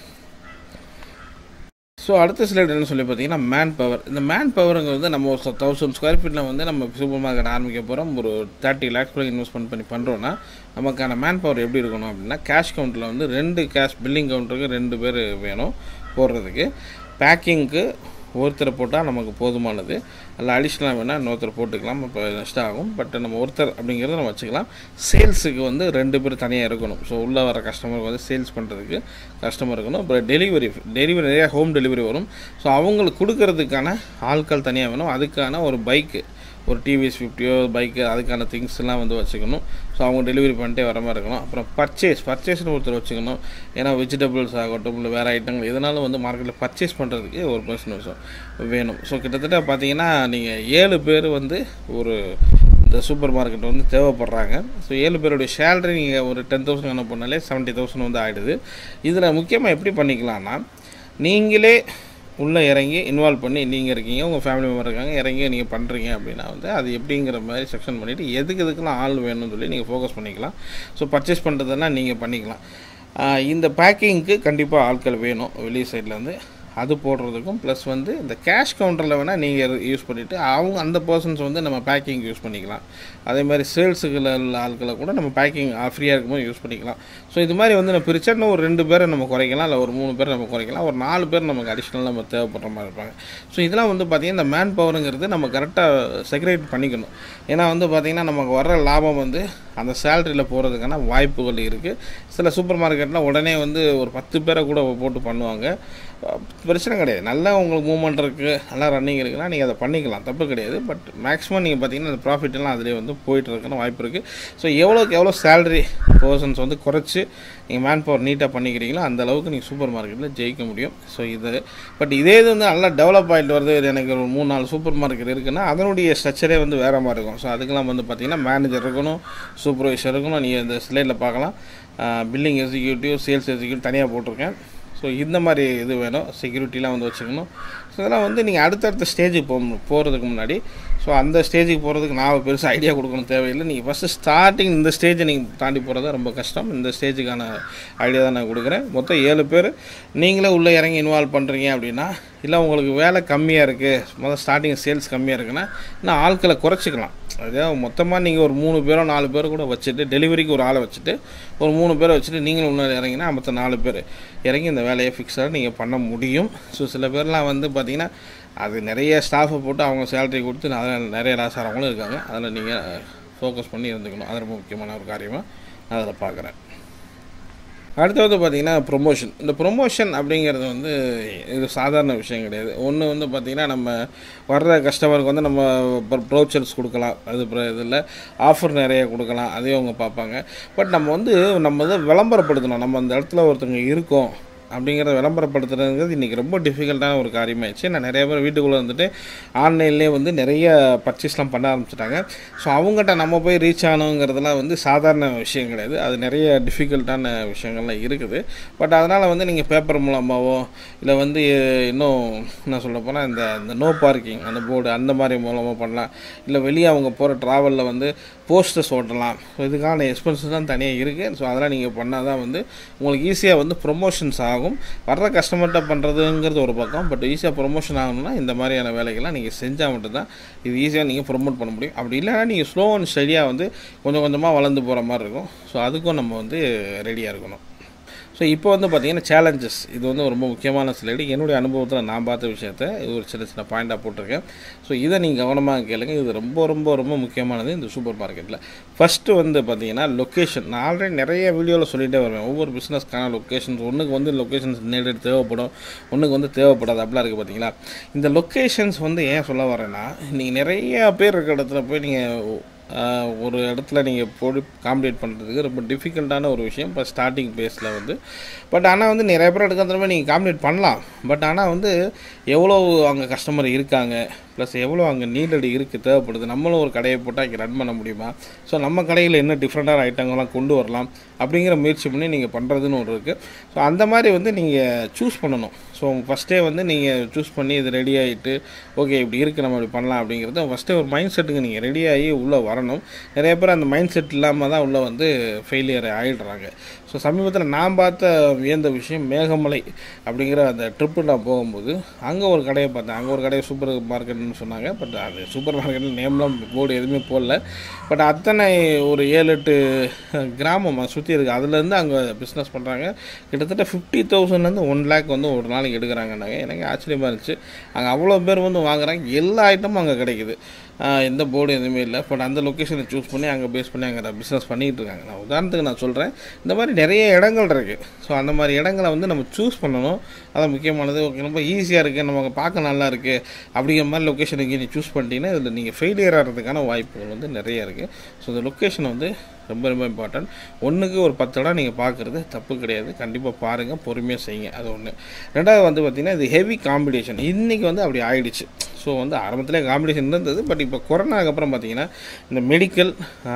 ஸோ அடுத்த ஸ்லைட் என்ன சொல்லி பார்த்தீங்கன்னா மேன் பவர் இந்த மேன் பவருங்கிறது நம்ம ஒரு தௌசண்ட் ஸ்கொயர் ஃபீட்டில் வந்து நம்ம சூப்பர் மார்க்கெட் ஆரம்பிக்க போகிறோம் ஒரு தேர்ட்டி லேக்ஸ் கூட இன்வெஸ்ட்மெண்ட் பண்ணி பண்ணுறோன்னா நமக்கான மேன் பவர் எப்படி இருக்கணும் அப்படின்னா கேஷ் கவுண்டரில் வந்து ரெண்டு கேஷ் பில்லிங் கவுண்டருக்கு ரெண்டு பேர் வேணும் போடுறதுக்கு பேக்கிங்க்கு ஒருத்தரை போட்டால் நமக்கு போதுமானது அதில் அடிஷ்னலாக வேணால் இன்னொருத்தர் போட்டுக்கலாம் இப்போ நஷ்டம் ஆகும் பட் நம்ம ஒருத்தர் அப்படிங்கிறத நம்ம வச்சுக்கலாம் சேல்ஸுக்கு வந்து ரெண்டு பேர் தனியாக இருக்கணும் ஸோ உள்ளே வர கஸ்டமருக்கு வந்து சேல்ஸ் பண்ணுறதுக்கு கஸ்டமர் இருக்கணும் அப்புறம் டெலிவரி டெலிவரி நிறையா ஹோம் டெலிவரி வரும் ஸோ அவங்களுக்கு கொடுக்கறதுக்கான ஆட்கள் தனியாக வேணும் அதுக்கான ஒரு பைக்கு ஒரு டிவிஎஸ் ஃபிஃப்டியோ பைக்கு அதுக்கான திங்ஸ் எல்லாம் வந்து வச்சுக்கணும் ஸோ அவங்க டெலிவரி பண்ணிட்டே வர மாதிரி இருக்கணும் அப்புறம் பர்ச்சேஸ் பர்ச்சேஸ்னு ஒருத்தர் வச்சுக்கணும் ஏன்னா வெஜிடபிள்ஸ் ஆகட்டும் இல்லை வேறு ஐட்டங்கள் எதனாலும் வந்து மார்க்கெட்டில் பர்ச்சேஸ் பண்ணுறதுக்கு ஒரு பர்சன் வேணும் ஸோ கிட்டத்தட்ட பார்த்தீங்கன்னா நீங்கள் ஏழு பேர் வந்து ஒரு இந்த சூப்பர் மார்க்கெட் வந்து தேவைப்படுறாங்க ஸோ ஏழு பேருடைய சேலரி நீங்கள் ஒரு டென் தௌசண்ட் கணக்கு பண்ணாலே செவன்ட்டி தௌசண்ட் வந்து ஆகிடுது இதில் முக்கியமாக எப்படி பண்ணிக்கலாம்னா நீங்களே உள்ளே இறங்கி இன்வால்வ் பண்ணி நீங்கள் இருக்கீங்க உங்கள் ஃபேமிலி மெம்பர் இருக்காங்க இறங்கி நீங்கள் பண்ணுறீங்க அப்படின்னா வந்து அது எப்படிங்கிற மாதிரி செக்ஷன் பண்ணிவிட்டு எதுக்கு எதுக்கெல்லாம் ஆள் வேணும்னு சொல்லி நீங்கள் ஃபோக்கஸ் பண்ணிக்கலாம் ஸோ பர்ச்சேஸ் பண்ணுறதுனா நீங்கள் பண்ணிக்கலாம் ஆஹ் இந்த பேக்கிங்க்கு கண்டிப்பாக ஆட்கள் வேணும் வெளி சைட்லேருந்து அது போடுறதுக்கும் ப்ளஸ் வந்து இந்த கேஷ் கவுண்டரில் வேணால் நீங்கள் யூஸ் பண்ணிவிட்டு அவங்க அந்த பர்சன்ஸ் வந்து நம்ம பேக்கிங் யூஸ் பண்ணிக்கலாம் அதே மாதிரி சேல்ஸுக்கு உள்ள ஆட்களை கூட நம்ம பேக்கிங் ஃப்ரீயாக இருக்கும்போது யூஸ் பண்ணிக்கலாம் ஸோ இது மாதிரி வந்து நம்ம பிரிச்சா இன்னும் ஒரு ரெண்டு பேரை நம்ம குறைக்கலாம் இல்லை ஒரு மூணு பேர் நம்ம குறைக்கலாம் ஒரு நாலு பேர் நமக்கு அடிஷ்னலாக நம்ம தேவைப்படுற மாதிரி இருப்பாங்க ஸோ இதெல்லாம் வந்து பார்த்திங்கன்னா இந்த மேன் பவருங்கிறது நம்ம கரெக்டாக செக்ரேட் பண்ணிக்கணும் ஏன்னா வந்து பார்த்திங்கன்னா நமக்கு வர்ற லாபம் வந்து அந்த சேலரியில் போகிறதுக்கான வாய்ப்புகள் இருக்குது சில சூப்பர் மார்க்கெட்டில் உடனே வந்து ஒரு பத்து பேரை கூட போட்டு பண்ணுவாங்க அஹ் பிரச்சனை கிடையாது நல்லா உங்களுக்கு மூவ்மெண்ட் இருக்குது நல்லா ரன்னிங் இருக்குன்னா நீங்கள் அதை பண்ணிக்கலாம் தப்பு கிடையாது பட் மேக்ஸிமம் நீங்கள் பார்த்தீங்கன்னா அந்த ப்ராஃபிட் எல்லாம் அதிலே வந்து போயிட்டு இருக்கான வாய்ப்பு இருக்குது ஸோ எவ்வளோக்கு எவ்வளோ சேலரி பர்சன்ஸ் வந்து குறைச்சி நீங்கள் மேன் பவர் நீட்டாக பண்ணிக்கிறீங்களோ அந்த அளவுக்கு நீங்கள் சூப்பர் மார்க்கெட்டில் ஜெயிக்க முடியும் ஸோ இது பட் இதே இது வந்து நல்லா டெவலப் ஆகிட்டு வருது இது எனக்கு ஒரு மூணு நாலு சூப்பர் மார்க்கெட் இருக்குன்னா அதனுடைய ஸ்ட்ரக்சரே வந்து வேறு மாதிரி இருக்கும் ஸோ அதுக்கெல்லாம் வந்து பார்த்தீங்கன்னா மேனேஜர் இருக்கணும் சூப்பர்வைசர் இருக்கணும் நீங்கள் இந்த ஸ்லைடில் பார்க்கலாம் பில்லிங் எக்ஸிக்யூட்டிவ் சேல்ஸ் எக்ஸிக்யூட்டிவ் தனியாக போட்டிருக்கேன் ஸோ இந்த மாதிரி இது வேணும் செக்யூரிட்டிலாம் வந்து வச்சுக்கணும் ஸோ இதெல்லாம் வந்து நீங்கள் அடுத்தடுத்த ஸ்டேஜுக்கு போகணும் போகிறதுக்கு முன்னாடி ஸோ அந்த ஸ்டேஜுக்கு போகிறதுக்கு நான் பெருசாக ஐடியா கொடுக்கணும் தேவையில்லை நீங்கள் ஃபஸ்ட்டு ஸ்டார்டிங் இந்த ஸ்டேஜை நீங்கள் தாண்டி போகிறது ரொம்ப கஷ்டம் இந்த ஸ்டேஜுக்கான ஐடியா தான் நான் கொடுக்குறேன் மொத்தம் ஏழு பேர் நீங்களே உள்ளே இறங்கி இன்வால்வ் பண்ணுறீங்க அப்படின்னா இல்லை உங்களுக்கு வேலை கம்மியாக இருக்குது முதல் ஸ்டார்டிங் சேல்ஸ் கம்மியாக இருக்குன்னா இன்னும் ஆட்களை குறைச்சிக்கலாம் அதாவது மொத்தமாக நீங்கள் ஒரு மூணு பேரோ நாலு பேரோ கூட வச்சுட்டு டெலிவரிக்கு ஒரு ஆளை வச்சுட்டு ஒரு மூணு பேரை வச்சுட்டு நீங்களும் உள்ள இறங்கினா மொத்தம் நாலு பேர் இறங்கி இந்த வேலையை ஃபிக்ஸாக நீங்கள் பண்ண முடியும் ஸோ சில பேர்லாம் வந்து பார்த்திங்கன்னா அது நிறைய ஸ்டாஃபை போட்டு அவங்க சேலரி கொடுத்து அதில் நிறைய லாஸ் ஆகிறவங்களும் இருக்காங்க அதில் நீங்கள் ஃபோக்கஸ் பண்ணி இருந்துக்கணும் அது ரொம்ப முக்கியமான ஒரு காரியமாக நான் அதில் பார்க்குறேன் அடுத்தது பார்த்தீங்கன்னா ப்ரொமோஷன் இந்த ப்ரொமோஷன் அப்படிங்கிறது வந்து இது சாதாரண விஷயம் கிடையாது ஒன்று வந்து பார்த்திங்கன்னா நம்ம வர்ற கஸ்டமருக்கு வந்து நம்ம ப்ரௌச்சர்ஸ் கொடுக்கலாம் அது இதில் ஆஃபர் நிறைய கொடுக்கலாம் அதையும் அவங்க பார்ப்பாங்க பட் நம்ம வந்து நம்ம வந்து விளம்பரப்படுத்தணும் நம்ம அந்த இடத்துல ஒருத்தவங்க இருக்கோம் அப்படிங்கிறத விளம்பரப்படுத்துறதுங்கிறது இன்றைக்கி ரொம்ப டிஃபிகல்ட்டான ஒரு காரியமாகிடுச்சு நான் நிறைய பேர் வீட்டுக்குள்ளே வந்துட்டு ஆன்லைன்லேயே வந்து நிறைய பர்ச்சேஸ்லாம் பண்ண ஆரம்பிச்சிட்டாங்க ஸோ அவங்ககிட்ட நம்ம போய் ரீச் ஆகணுங்கிறதுலாம் வந்து சாதாரண விஷயம் கிடையாது அது நிறைய டிஃபிகல்ட்டான விஷயங்கள்லாம் இருக்குது பட் அதனால் வந்து நீங்கள் பேப்பர் மூலமாகவோ இல்லை வந்து இன்னும் என்ன சொல்ல போனால் இந்த இந்த நோ பார்க்கிங் அந்த போர்டு அந்த மாதிரி மூலமாக பண்ணலாம் இல்லை வெளியே அவங்க போகிற ட்ராவலில் வந்து போஸ்டர்ஸ் ஓட்டலாம் ஸோ இதுக்கான எக்ஸ்பென்சஸ் தான் தனியாக இருக்குது ஸோ அதெல்லாம் நீங்கள் பண்ணால் தான் வந்து உங்களுக்கு ஈஸியாக வந்து ப்ரொமோஷன்ஸ் ஆகும் வர்ற கஸ்டமர்கிட்ட பண்ணுறதுங்கிறது ஒரு பக்கம் பட் ஈஸியாக ப்ரொமோஷன் ஆகணும்னா இந்த மாதிரியான வேலைகள்லாம் நீங்கள் செஞ்சால் மட்டும்தான் இது ஈஸியாக நீங்கள் ப்ரொமோட் பண்ண முடியும் அப்படி இல்லைனா நீங்கள் ஸ்லோ அண்ட் ஸ்டடியாக வந்து கொஞ்சம் கொஞ்சமாக வளர்ந்து போகிற மாதிரி இருக்கும் ஸோ அதுக்கும் நம்ம வந்து ரெடியாக இருக்கணும் ஸோ இப்போ வந்து பார்த்திங்கன்னா சேலஞ்சஸ் இது வந்து ரொம்ப முக்கியமான ஸ்லைடு என்னுடைய அனுபவத்தில் நான் பார்த்த விஷயத்த இது ஒரு சின்ன சின்ன பாயிண்டாக போட்டிருக்கேன் ஸோ இதை நீங்கள் கவனமாக கேளுங்க இது ரொம்ப ரொம்ப ரொம்ப முக்கியமானது இந்த சூப்பர் மார்க்கெட்டில் ஃபஸ்ட்டு வந்து பார்த்திங்கன்னா லொக்கேஷன் நான் ஆல்ரெடி நிறைய வீடியோவில் சொல்லிகிட்டே வருவேன் ஒவ்வொரு பிஸ்னஸ்க்கான லொக்கேஷன்ஸ் ஒன்றுக்கு வந்து லொக்கேஷன்ஸ் நேரடி தேவைப்படும் ஒன்றுக்கு வந்து தேவைப்படாது அப்படிலாம் இருக்குது பார்த்தீங்களா இந்த லொக்கேஷன்ஸ் வந்து ஏன் சொல்ல வரேன்னா நீங்கள் நிறைய பேர் இருக்கிற இடத்துல போய் நீங்கள் ஒரு இடத்துல நீங்கள் போய் காம்படேட் பண்ணுறதுக்கு ரொம்ப டிஃபிகல்ட்டான ஒரு விஷயம் இப்போ ஸ்டார்டிங் பேஸில் வந்து பட் ஆனால் வந்து நிறைய பேர் எடுக்கிறதுல நீங்கள் காம்படேட் பண்ணலாம் பட் ஆனால் வந்து எவ்வளோ அங்கே கஸ்டமர் இருக்காங்க ப்ளஸ் எவ்வளோ அங்கே நீடடி இருக்குது தேவைப்படுது நம்மளும் ஒரு கடையை போட்டால் இங்கே ரன் பண்ண முடியுமா ஸோ நம்ம கடையில் என்ன டிஃப்ரெண்ட்டான ஐட்டங்கள்லாம் கொண்டு வரலாம் அப்படிங்கிற முயற்சி பண்ணி நீங்கள் பண்ணுறதுன்னு ஒரு இருக்குது ஸோ அந்த மாதிரி வந்து நீங்கள் சூஸ் பண்ணணும் ஸோ ஃபஸ்ட்டே வந்து நீங்கள் சூஸ் பண்ணி இது ரெடி ஆகிட்டு ஓகே இப்படி இருக்குது நம்ம இப்படி பண்ணலாம் அப்படிங்கிறது ஃபஸ்ட்டே ஒரு மைண்ட் செட்டுக்கு நீங்கள் ரெடி ஆகி உள்ளே வரணும் நிறைய பேர் அந்த மைண்ட் செட் இல்லாமல் தான் உள்ளே வந்து ஃபெயிலியர் ஆகிடுறாங்க ஸோ சமீபத்தில் நான் பார்த்த வியந்த விஷயம் மேகமலை அப்படிங்கிற அந்த ட்ரிப்பு நான் போகும்போது அங்கே ஒரு கடையை பார்த்தேன் அங்கே ஒரு கடையை சூப்பர் மார்க்கெட்னு சொன்னாங்க பட் அது சூப்பர் மார்க்கெட்டில் நேம்லாம் போர்டு எதுவுமே போடல பட் அத்தனை ஒரு ஏழு எட்டு கிராமம் சுற்றி இருக்குது அதுலேருந்து அங்கே பிஸ்னஸ் பண்ணுறாங்க கிட்டத்தட்ட ஃபிஃப்டி தௌசண்ட்லேருந்து ஒன் லேக் வந்து ஒரு நாளைக்கு எடுக்கிறாங்கன்னாங்க எனக்கு ஆச்சரியமாக இருந்துச்சு அங்கே அவ்வளோ பேர் வந்து வாங்குறாங்க எல்லா ஐட்டமும் அங்கே கிடைக்குது எந்த போர்டு எதுவுமே இல்லை பட் அந்த லொக்கேஷனை சூஸ் பண்ணி அங்கே பேஸ் பண்ணி அங்கே பிஸ்னஸ் பண்ணிகிட்டு இருக்காங்க நான் உதாரணத்துக்கு நான் சொல்கிறேன் இந்த மாதிரி நிறைய இடங்கள் இருக்குது ஸோ அந்த மாதிரி இடங்களை வந்து நம்ம சூஸ் பண்ணணும் அதான் முக்கியமானது ஓகே ரொம்ப ஈஸியாக இருக்குது நமக்கு பார்க்க நல்லா இருக்குது அப்படிங்கிற மாதிரி லொக்கேஷனுக்கு நீ சூஸ் பண்ணிட்டீங்கன்னா இதில் நீங்கள் ஃபெயிலியர் ஆகிறதுக்கான வாய்ப்புகள் வந்து நிறைய இருக்குது ஸோ இந்த லொக்கேஷன் வந்து ரொம்ப ரொம்ப இம்பார்ட்டன்ட் ஒன்றுக்கு ஒரு பத்து இடம் நீங்கள் பார்க்குறது தப்பு கிடையாது கண்டிப்பாக பாருங்கள் பொறுமையாக செய்யுங்க அது ஒன்று ரெண்டாவது வந்து பார்த்திங்கன்னா இது ஹெவி காம்படிஷன் இன்றைக்கி வந்து அப்படி ஆயிடுச்சு ஸோ வந்து ஆரம்பத்திலே காம்படிஷன் இருந்தது பட் இப்போ கொரோனாக்கு அப்புறம் பார்த்திங்கன்னா இந்த மெடிக்கல்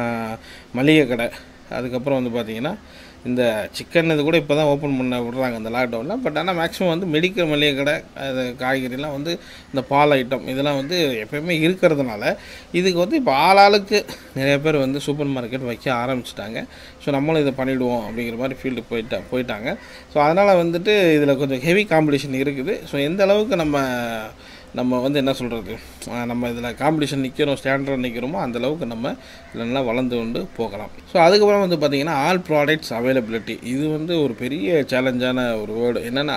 மளிகை கடை அதுக்கப்புறம் வந்து பார்த்திங்கன்னா இந்த சிக்கன் இது கூட இப்போ தான் ஓப்பன் பண்ண விடுறாங்க இந்த லாக்டவுனில் பட் ஆனால் மேக்ஸிமம் வந்து மெடிக்கல் மளிகை கடை அது காய்கறிலாம் வந்து இந்த பால் ஐட்டம் இதெல்லாம் வந்து எப்பயுமே இருக்கிறதுனால இதுக்கு வந்து இப்போ ஆளாளுக்கு நிறைய பேர் வந்து சூப்பர் மார்க்கெட் வைக்க ஆரம்பிச்சிட்டாங்க ஸோ நம்மளும் இதை பண்ணிவிடுவோம் அப்படிங்கிற மாதிரி ஃபீல்டு போயிட்டா போயிட்டாங்க ஸோ அதனால் வந்துட்டு இதில் கொஞ்சம் ஹெவி காம்படிஷன் இருக்குது ஸோ எந்த அளவுக்கு நம்ம நம்ம வந்து என்ன சொல்கிறது நம்ம இதில் காம்படிஷன் நிற்கிறோம் ஸ்டாண்டர்ட் நிற்கிறோமோ அந்தளவுக்கு நம்ம இதில் நல்லா வளர்ந்து கொண்டு போகலாம் ஸோ அதுக்கப்புறம் வந்து பார்த்திங்கன்னா ஆல் ப்ராடக்ட்ஸ் அவைலபிலிட்டி இது வந்து ஒரு பெரிய சேலஞ்சான ஒரு வேர்டு என்னென்னா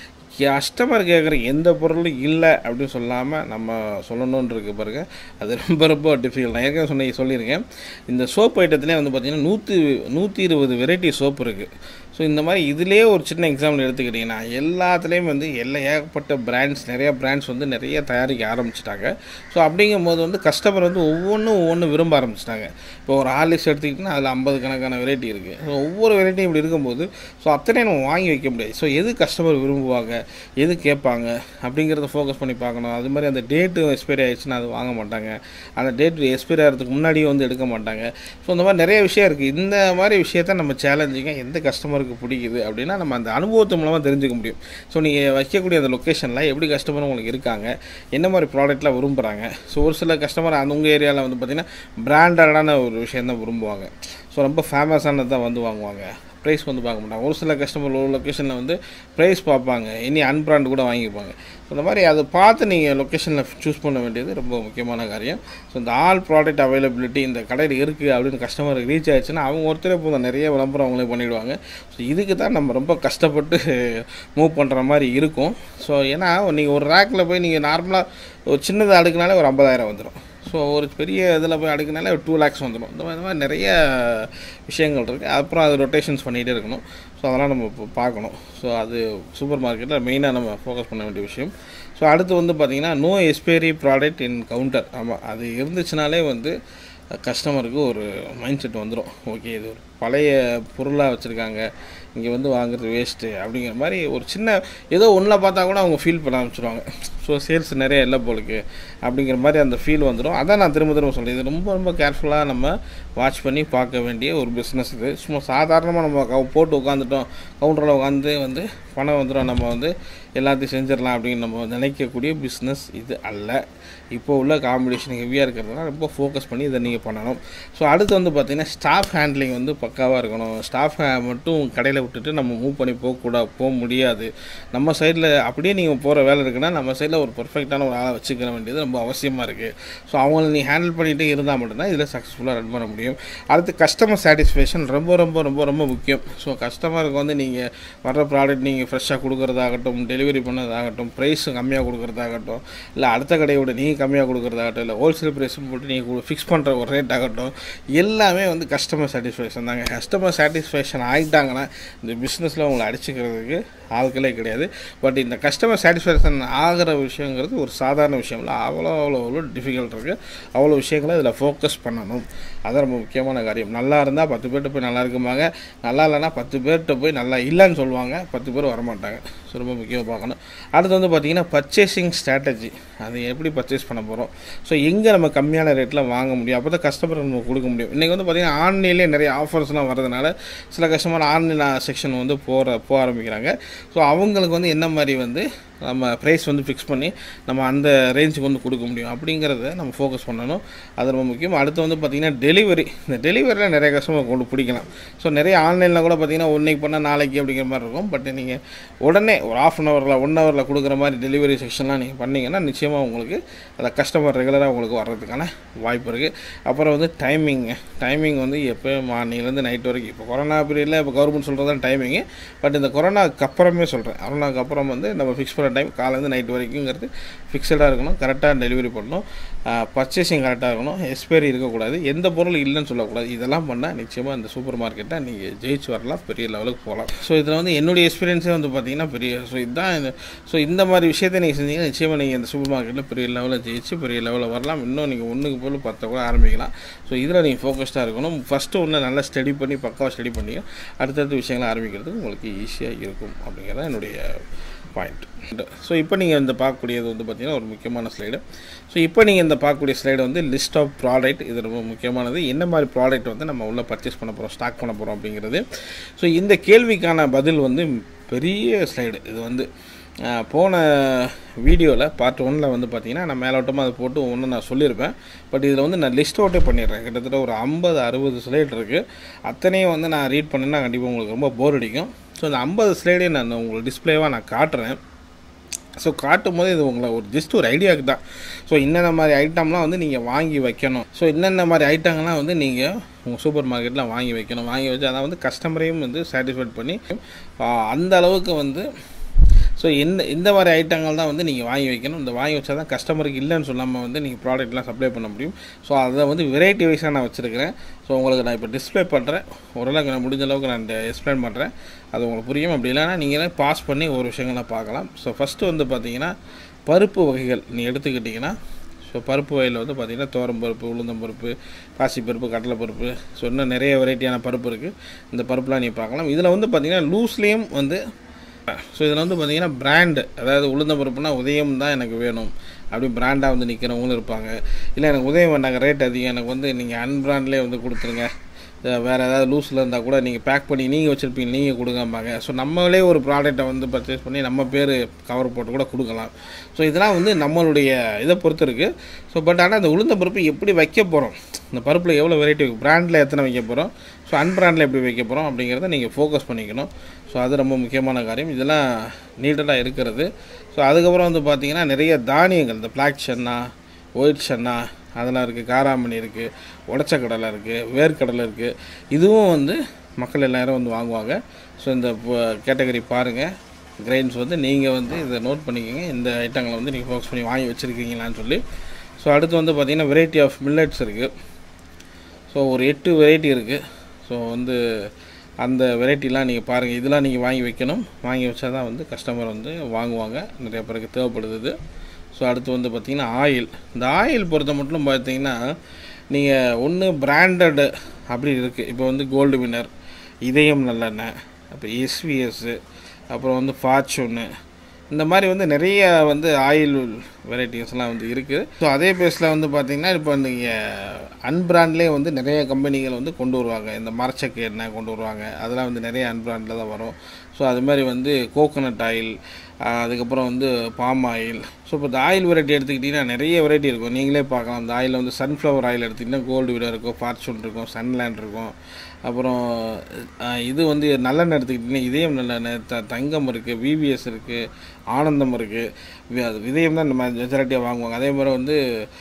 கஸ்டமர் கேட்குற எந்த பொருளும் இல்லை அப்படின்னு சொல்லாமல் நம்ம சொல்லணுன்னு இருக்கு பாருங்க அது ரொம்ப ரொம்ப டிஃபிகல்ட் நான் ஏற்கனவே சொன்ன சொல்லியிருக்கேன் இந்த சோப் ஐட்டத்துலேயே வந்து பார்த்திங்கன்னா நூற்றி நூற்றி இருபது வெரைட்டி சோப் இருக்குது ஸோ இந்த மாதிரி இதிலே ஒரு சின்ன எக்ஸாம்பிள் எடுத்துக்கிட்டிங்கன்னா எல்லாத்துலேயும் வந்து எல்லா ஏகப்பட்ட பிராண்ட்ஸ் நிறைய பிராண்ட்ஸ் வந்து நிறைய தயாரிக்க ஆரம்பிச்சிட்டாங்க ஸோ அப்படிங்கும் போது வந்து கஸ்டமர் வந்து ஒவ்வொன்றும் ஒவ்வொன்றும் விரும்ப ஆரம்பிச்சிட்டாங்க இப்போ ஒரு ஹார்லிக்ஸ் எடுத்துக்கிட்டிங்கன்னா அதில் ஐம்பது கணக்கான வெரைட்டி இருக்குது ஸோ ஒவ்வொரு வெரைட்டியும் இப்படி இருக்கும்போது ஸோ அத்தனை நம்ம வாங்கி வைக்க முடியாது ஸோ எது கஸ்டமர் விரும்புவாங்க எது கேட்பாங்க அப்படிங்கிறத ஃபோக்கஸ் பண்ணி பார்க்கணும் அது மாதிரி அந்த டேட்டு எக்ஸ்பைரி ஆகிடுச்சுன்னா அது வாங்க மாட்டாங்க அந்த டேட் எக்ஸ்பைரி ஆகிறதுக்கு முன்னாடியே வந்து எடுக்க மாட்டாங்க ஸோ இந்த மாதிரி நிறைய விஷயம் இருக்குது இந்த மாதிரி விஷயத்த நம்ம சேலஞ்சிங்க எந்த கஸ்டமருக்கு பிடிக்குது அப்படின்னா நம்ம அந்த அனுபவத்து மூலமாக தெரிஞ்சுக்க முடியும் ஸோ நீங்கள் வைக்கக்கூடிய அந்த லொக்கேஷனில் எப்படி கஸ்டமர் உங்களுக்கு இருக்காங்க என்ன மாதிரி ப்ராடக்ட்லாம் விரும்புகிறாங்க ஸோ ஒரு சில கஸ்டமர் அந்த உங்கள் ஏரியாவில் வந்து பார்த்திங்கன்னா பிராண்டடான ஒரு விஷயம் தான் விரும்புவாங்க ஸோ ரொம்ப ஃபேமஸானது தான் வந்து வாங்குவாங்க ப்ரைஸ் வந்து பார்க்க மாட்டாங்க ஒரு சில கஸ்டமர் ஒரு லொக்கேஷனில் வந்து ப்ரைஸ் பார்ப்பாங்க இனி அன்பிராண்ட் கூட வாங்கிப்பாங்க ஸோ இந்த மாதிரி அதை பார்த்து நீங்கள் லொக்கேஷனில் சூஸ் பண்ண வேண்டியது ரொம்ப முக்கியமான காரியம் ஸோ இந்த ஆல் ப்ராடக்ட் அவைலபிலிட்டி இந்த கடையில் இருக்குது அப்படின்னு கஸ்டமருக்கு ரீச் ஆயிடுச்சுன்னா அவங்க ஒருத்தரே போதும் நிறைய விளம்பரம் அவங்களே பண்ணிவிடுவாங்க ஸோ இதுக்கு தான் நம்ம ரொம்ப கஷ்டப்பட்டு மூவ் பண்ணுற மாதிரி இருக்கும் ஸோ ஏன்னா நீங்கள் ஒரு ரேக்கில் போய் நீங்கள் நார்மலாக ஒரு சின்னது அடுக்குனாலே ஒரு ஐம்பதாயிரம் வந்துடும் ஸோ ஒரு பெரிய இதில் போய் அடுக்குனாலே ஒரு டூ லேக்ஸ் வந்துடும் இந்த மாதிரி இந்த மாதிரி நிறைய விஷயங்கள் இருக்குது அப்புறம் அது ரொட்டேஷன்ஸ் பண்ணிகிட்டே இருக்கணும் ஸோ அதெல்லாம் நம்ம இப்போ பார்க்கணும் ஸோ அது சூப்பர் மார்க்கெட்டில் மெயினாக நம்ம ஃபோக்கஸ் பண்ண வேண்டிய விஷயம் ஸோ அடுத்து வந்து பார்த்திங்கன்னா no expiry product in counter ஆமாம் அது இருந்துச்சுனாலே வந்து கஸ்டமருக்கு ஒரு மைண்ட் செட் வந்துடும் ஓகே இது ஒரு பழைய பொருளாக வச்சுருக்காங்க இங்கே வந்து வாங்குறது வேஸ்ட்டு அப்படிங்கிற மாதிரி ஒரு சின்ன ஏதோ ஒன்றில் பார்த்தா கூட அவங்க ஃபீல் பண்ண ஆரம்பிச்சிருவாங்க ஸோ சேல்ஸ் நிறைய இல்லை போலுக்கு அப்படிங்கிற மாதிரி அந்த ஃபீல் வந்துடும் அதான் நான் திரும்ப திரும்ப சொல்கிறேன் இது ரொம்ப ரொம்ப கேர்ஃபுல்லாக நம்ம வாட்ச் பண்ணி பார்க்க வேண்டிய ஒரு பிஸ்னஸ் இது சும்மா சாதாரணமாக நம்ம கவு- போட்டு உட்காந்துட்டோம் கவுண்டரில் உட்காந்து வந்து பணம் வந்துடும் நம்ம வந்து எல்லாத்தையும் செஞ்சிடலாம் அப்படின்னு நம்ம நினைக்கக்கூடிய பிஸ்னஸ் இது அல்ல இப்போ உள்ள காம்படிஷன் ஹெவியாக இருக்கிறதுனால ரொம்ப ஃபோக்கஸ் பண்ணி இதை நீங்கள் பண்ணணும் ஸோ அடுத்து வந்து பார்த்திங்கன்னா ஸ்டாஃப் ஹேண்ட்லிங் வந்து பக்காவாக இருக்கணும் ஸ்டாஃப் மட்டும் கடையில் விட்டுட்டு நம்ம மூவ் பண்ணி போகக்கூடாது போக முடியாது நம்ம சைடில் அப்படியே நீங்கள் போகிற வேலை இருக்குன்னா நம்ம சைடில் ஒரு பர்ஃபெக்டான ஒரு ஆளை வச்சுக்கிற வேண்டியது ரொம்ப அவசியமாக இருக்குது ஸோ அவங்கள நீ ஹேண்டில் பண்ணிகிட்டே இருந்தால் மட்டும்தான் இதில் சக்ஸஸ்ஃபுல்லாக ரன் பண்ண முடியும் அடுத்து கஸ்டமர் சாட்டிஸ்ஃபேக்ஷன் ரொம்ப ரொம்ப ரொம்ப ரொம்ப முக்கியம் ஸோ கஸ்டமருக்கு வந்து நீங்கள் வர்ற ப்ராடக்ட் நீங்கள் ஃப்ரெஷ்ஷாக கொடுக்குறதாகட்டும் டெலிவரி பண்ணதாகட்டும் ப்ரைஸ் கம்மியாக கொடுக்குறதாகட்டும் இல்லை அடுத்த கடையோட நீங்கள் கம்மியாக கொடுக்குறதாகட்டும் இல்லை ஹோல்சேல் ப்ரைஸ் போட்டு நீங்கள் ஃபிக்ஸ் பண்ணுற ஒரு ரேட் ஆகட்டும் எல்லாமே வந்து கஸ்டமர் சாட்டிஸ்ஃபேக்ஷன் தாங்க கஸ்டமர் சாட்டிஸ்ஃபேக்ஷன் ஆகிட்டாங்கன்னா இந்த பிஸ்னஸில் உங்களை அடிச்சுக்கிறதுக்கு ஆட்களே கிடையாது பட் இந்த கஸ்டமர் சாட்டிஸ்ஃபேக்ஷன் ஆகிற விஷயங்கிறது ஒரு சாதாரண விஷயம் இல்லை அவ்வளோ அவ்வளோ அவ்வளோ டிஃபிகல்ட் இருக்குது அவ்வளோ விஷயங்களை இதில் ஃபோக்கஸ் பண்ணணும் அதான் ரொம்ப முக்கியமான காரியம் நல்லா இருந்தால் பத்து பேர்கிட்ட போய் நல்லா இருக்குமாங்க நல்லா இல்லைன்னா பத்து பேர்கிட்ட போய் நல்லா இல்லைன்னு சொல்லுவாங்க பத்து பேர் வரமாட்டாங்க ஸோ ரொம்ப முக்கியமாக பார்க்கணும் அடுத்து வந்து பார்த்திங்கன்னா பர்ச்சேசிங் ஸ்ட்ராட்டஜி அது எப்படி பர்ச்சேஸ் பண்ண போகிறோம் ஸோ எங்கே நம்ம கம்மியான ரேட்டில் வாங்க முடியும் அப்போ தான் கஸ்டமர் நம்ம கொடுக்க முடியும் இன்றைக்கி வந்து பார்த்திங்கன்னா ஆன்லைன்லேயே நிறைய ஆஃபர்ஸ்லாம் வரதுனால சில கஸ்டமர் ஆன்லைன் செக்ஷன் வந்து போகிற போக ஆரம்பிக்கிறாங்க ஸோ அவங்களுக்கு வந்து என்ன மாதிரி வந்து நம்ம ப்ரைஸ் வந்து ஃபிக்ஸ் பண்ணி நம்ம அந்த ரேஞ்சுக்கு வந்து கொடுக்க முடியும் அப்படிங்கிறத நம்ம ஃபோக்கஸ் பண்ணணும் அது ரொம்ப முக்கியம் அடுத்து வந்து பார்த்திங்கன்னா டெலிவரி இந்த டெலிவரியில் நிறைய கஸ்டமர் கொண்டு பிடிக்கலாம் ஸோ நிறைய ஆன்லைனில் கூட பார்த்திங்கன்னா இன்னைக்கு பண்ணால் நாளைக்கு அப்படிங்கிற மாதிரி இருக்கும் பட் நீங்கள் உடனே ஒரு ஆஃப் அன் ஹவரில் ஒன் ஹவரில் கொடுக்குற மாதிரி டெலிவரி செக்ஷன்லாம் நீங்கள் பண்ணிங்கன்னா நிச்சயமாக உங்களுக்கு அந்த கஸ்டமர் ரெகுலராக உங்களுக்கு வர்றதுக்கான வாய்ப்பு இருக்குது அப்புறம் வந்து டைமிங் டைமிங் வந்து எப்போ மார்னிங்லேருந்து நைட் வரைக்கும் இப்போ கொரோனா பீரியடில் இப்போ கவர்மெண்ட் சொல்கிறது தான் டைமிங்கு பட் இந்த கொரோனாக்கு அப்புறமே சொல்கிறேன் கொரோனாக்கு அப்புறம் வந்து நம்ம ஃபிக்ஸ் பண்ணுற டைம் காலேருந்து நைட் வரைக்குங்கிறது ஃபிக்ஸடாக இருக்கணும் கரெக்டாக டெலிவரி பண்ணணும் பர்ச்சேசிங் கரெக்டாக இருக்கணும் எக்ஸ்பைரி இருக்கக்கூடாது எந்த பொருள் இல்லைன்னு சொல்லக்கூடாது இதெல்லாம் பண்ணால் நிச்சயமாக இந்த சூப்பர் மார்க்கெட்டை நீங்கள் ஜெயிச்சு வரலாம் பெரிய லெவலுக்கு போகலாம் ஸோ இதில் வந்து என்னுடைய எக்ஸ்பீரியன்ஸே வந்து பார்த்தீங்கன்னா பெரிய ஸோ இதுதான் இந்த ஸோ இந்த மாதிரி விஷயத்தை நீங்கள் செஞ்சீங்கன்னா நிச்சயமாக நீங்கள் இந்த சூப்பர் மார்க்கெட்டில் பெரிய லெவலில் ஜெயிச்சு பெரிய லெவலில் வரலாம் இன்னும் நீங்கள் ஒன்றுக்கு போல் பத்த கூட ஆரம்பிக்கலாம் ஸோ இதில் நீங்கள் ஃபோக்கஸ்டாக இருக்கணும் ஃபஸ்ட்டு ஒன்று நல்லா ஸ்டடி பண்ணி பக்காவாக ஸ்டடி பண்ணி அடுத்தடுத்த விஷயங்களை ஆரம்பிக்கிறதுக்கு உங்களுக்கு ஈஸியாக இருக்கும் அப்படிங்கிறது என்னுடைய பாயிண்ட் ஸோ இப்போ நீங்கள் இந்த பார்க்கக்கூடியது வந்து பார்த்திங்கன்னா ஒரு முக்கியமான ஸ்லைடு ஸோ இப்போ நீங்கள் இந்த பார்க்கக்கூடிய ஸ்லைடு வந்து லிஸ்ட் ஆஃப் ப்ராடக்ட் இது ரொம்ப முக்கியமானது என்ன மாதிரி ப்ராடக்ட் வந்து நம்ம உள்ள பர்ச்சேஸ் பண்ண போகிறோம் ஸ்டாக் பண்ண போகிறோம் அப்படிங்கிறது ஸோ இந்த கேள்விக்கான பதில் வந்து பெரிய ஸ்லைடு இது வந்து ஆஹ், போன வீடியோவில் பார்ட் ஒனில் வந்து பார்த்தீங்கன்னா நான் மேலோட்டமாக அதை போட்டு ஒன்று நான் சொல்லியிருப்பேன் பட் இதில் வந்து நான் லிஸ்ட் அவுட்டே பண்ணிடுறேன் கிட்டத்தட்ட ஒரு ஐம்பது அறுபது ஸ்லைடு இருக்குது அத்தனையும் வந்து நான் ரீட் பண்ணேன்னா கண்டிப்பாக உங்களுக்கு ரொம்ப போர் அடிக்கும் ஸோ இந்த ஐம்பது ஸ்லைடையும் நான் உங்களுக்கு டிஸ்ப்ளேவாக நான் காட்டுறேன் ஸோ காட்டும் போது இது உங்களை ஒரு ஜஸ்ட் ஒரு ஐடியாவுக்கு தான் ஸோ என்னென்ன மாதிரி ஐட்டம்லாம் வந்து நீங்கள் வாங்கி வைக்கணும் ஸோ என்னென்ன மாதிரி ஐட்டங்கள்லாம் வந்து நீங்கள் உங்கள் சூப்பர் மார்க்கெட்டில் வாங்கி வைக்கணும் வாங்கி வச்சு அதான் வந்து கஸ்டமரையும் வந்து சாட்டிஸ்ஃபைட் பண்ணி ஆஹ், அந்த அளவுக்கு வந்து ஸோ இந்த இந்த மாதிரி ஐட்டங்கள் தான் வந்து நீங்கள் வாங்கி வைக்கணும் இந்த வாங்கி வச்சா தான் கஸ்டமருக்கு இல்லைன்னு சொல்லாமல் வந்து நீங்கள் ப்ராடக்ட்லாம் சப்ளை பண்ண முடியும் ஸோ அதை வந்து வெரைட்டி வைஸாக நான் வச்சுருக்கிறேன் ஸோ உங்களுக்கு நான் இப்போ டிஸ்ப்ளே பண்ணுறேன் ஓரளவுக்கு நான் முடிஞ்ச அளவுக்கு நான் எக்ஸ்பிளைன் பண்ணுறேன் அது உங்களுக்கு புரியும் அப்படி இல்லைன்னா நீங்களே பாஸ் பண்ணி ஒரு விஷயங்களை பார்க்கலாம் ஸோ ஃபஸ்ட்டு வந்து பார்த்தீங்கன்னா பருப்பு வகைகள் நீ எடுத்துக்கிட்டிங்கன்னா ஸோ பருப்பு வகையில் வந்து பார்த்திங்கன்னா தோரம் பருப்பு உளுந்தம் பருப்பு பாசிப்பருப்பு கடலைப்பருப்பு ஸோ இன்னும் நிறைய வெரைட்டியான பருப்பு இருக்குது இந்த பருப்புலாம் நீ பார்க்கலாம் இதில் வந்து பார்த்திங்கன்னா லூஸ்லேயும் வந்து ஸோ இதில் வந்து பார்த்தீங்கன்னா பிராண்டு அதாவது உளுந்த பருப்புனா உதயம் தான் எனக்கு வேணும் அப்படி பிராண்டாக வந்து நிற்கிறவங்களும் இருப்பாங்க இல்லை எனக்கு உதயம் வேண்டாங்க ரேட் அதிகம் எனக்கு வந்து நீங்கள் அன்பிராண்ட்லேயே வந்து கொடுத்துருங்க அஹ் வேறு ஏதாவது லூஸில் இருந்தால் கூட நீங்கள் பேக் பண்ணி நீங்கள் வச்சுருப்பீங்க நீங்கள் கொடுங்கம்பாங்க ஸோ நம்மளே ஒரு ப்ராடக்ட்டை வந்து பர்ச்சேஸ் பண்ணி நம்ம பேர் கவர் போட்டு கூட கொடுக்கலாம் ஸோ இதெல்லாம் வந்து நம்மளுடைய இதை பொறுத்து இருக்குது ஸோ பட் ஆனால் இந்த உளுந்த பருப்பு எப்படி வைக்க போகிறோம் இந்த பருப்பில் எவ்வளோ வெரைட்டி பிராண்டில் எத்தனை வைக்க போகிறோம் ஸோ அன்பிராண்டில் எப்படி வைக்க போகிறோம் அப்படிங்கிறத நீங்கள் ஃபோக்கஸ் பண்ணிக்கணும் ஸோ அது ரொம்ப முக்கியமான காரியம் இதெல்லாம் நீட்டடாக இருக்கிறது ஸோ அதுக்கப்புறம் வந்து பார்த்திங்கன்னா நிறைய தானியங்கள் இந்த பிளாக் சன்னா ஒயிட் சன்னா அதெல்லாம் இருக்குது காராமணி இருக்குது உடச்ச கடலை இருக்குது வேர்க்கடலை இருக்குது இதுவும் வந்து மக்கள் எல்லாரும் வந்து வாங்குவாங்க ஸோ இந்த கேட்டகரி பாருங்கள் கிரெயின்ஸ் வந்து நீங்கள் வந்து இதை நோட் பண்ணிக்கோங்க இந்த ஐட்டங்களை வந்து நீங்கள் ஃபோக்கஸ் பண்ணி வாங்கி வச்சுருக்கீங்களான்னு சொல்லி ஸோ அடுத்து வந்து பார்த்திங்கன்னா வெரைட்டி ஆஃப் மில்லட்ஸ் இருக்குது ஸோ ஒரு எட்டு வெரைட்டி இருக்குது ஸோ வந்து அந்த வெரைட்டிலாம் நீங்கள் பாருங்கள் இதெல்லாம் நீங்கள் வாங்கி வைக்கணும் வாங்கி வச்சா தான் வந்து கஸ்டமர் வந்து வாங்குவாங்க நிறைய பேருக்கு தேவைப்படுது இது ஸோ அடுத்து வந்து பார்த்திங்கன்னா ஆயில் இந்த ஆயில் பொறுத்த மட்டும் பார்த்தீங்கன்னா நீங்கள் ஒன்று பிராண்டடு அப்படி இருக்குது இப்போ வந்து கோல்டு வின்னர் இதயம் நல்லெண்ணெய் அப்புறம் எஸ்விஎஸ்ஸு அப்புறம் வந்து ஃபார்ச்சூனு இந்த மாதிரி வந்து நிறைய வந்து ஆயில் வெரைட்டிஸ்லாம் வந்து இருக்குது ஸோ அதே பேஸில் வந்து பார்த்திங்கன்னா இப்போ நீங்கள் அன்பிராண்ட்லேயே வந்து நிறைய கம்பெனிகள் வந்து கொண்டு வருவாங்க இந்த மரச்சக்கு எண்ணெய் கொண்டு வருவாங்க அதெல்லாம் வந்து நிறைய அன்பிராண்டில் தான் வரும் ஸோ அது மாதிரி வந்து கோகோனட் ஆயில் அதுக்கப்புறம் வந்து பாம் ஆயில் ஸோ இப்போ இந்த ஆயில் வெரைட்டி எடுத்துக்கிட்டிங்கன்னா நிறைய வெரைட்டி இருக்கும் நீங்களே பார்க்கலாம் அந்த ஆயில் வந்து சன்ஃப்ளவர் ஆயில் எடுத்திங்கன்னா கோல்டு விட இருக்கும் ஃபார்ச்சூன் இருக்கும் சன்லேண்ட் இருக்கும் அப்புறம் அஹ், இது வந்து நல்லெண்ணெய் எடுத்துக்கிட்டிங்கன்னா இதயம் நல்லெண்ணெய் த தங்கம் இருக்குது விவிஎஸ் இருக்குது ஆனந்தம் இருக்குது அது இதயம் தான் நம்ம மெஜாரிட்டியாக வாங்குவாங்க அதே மாதிரி வந்து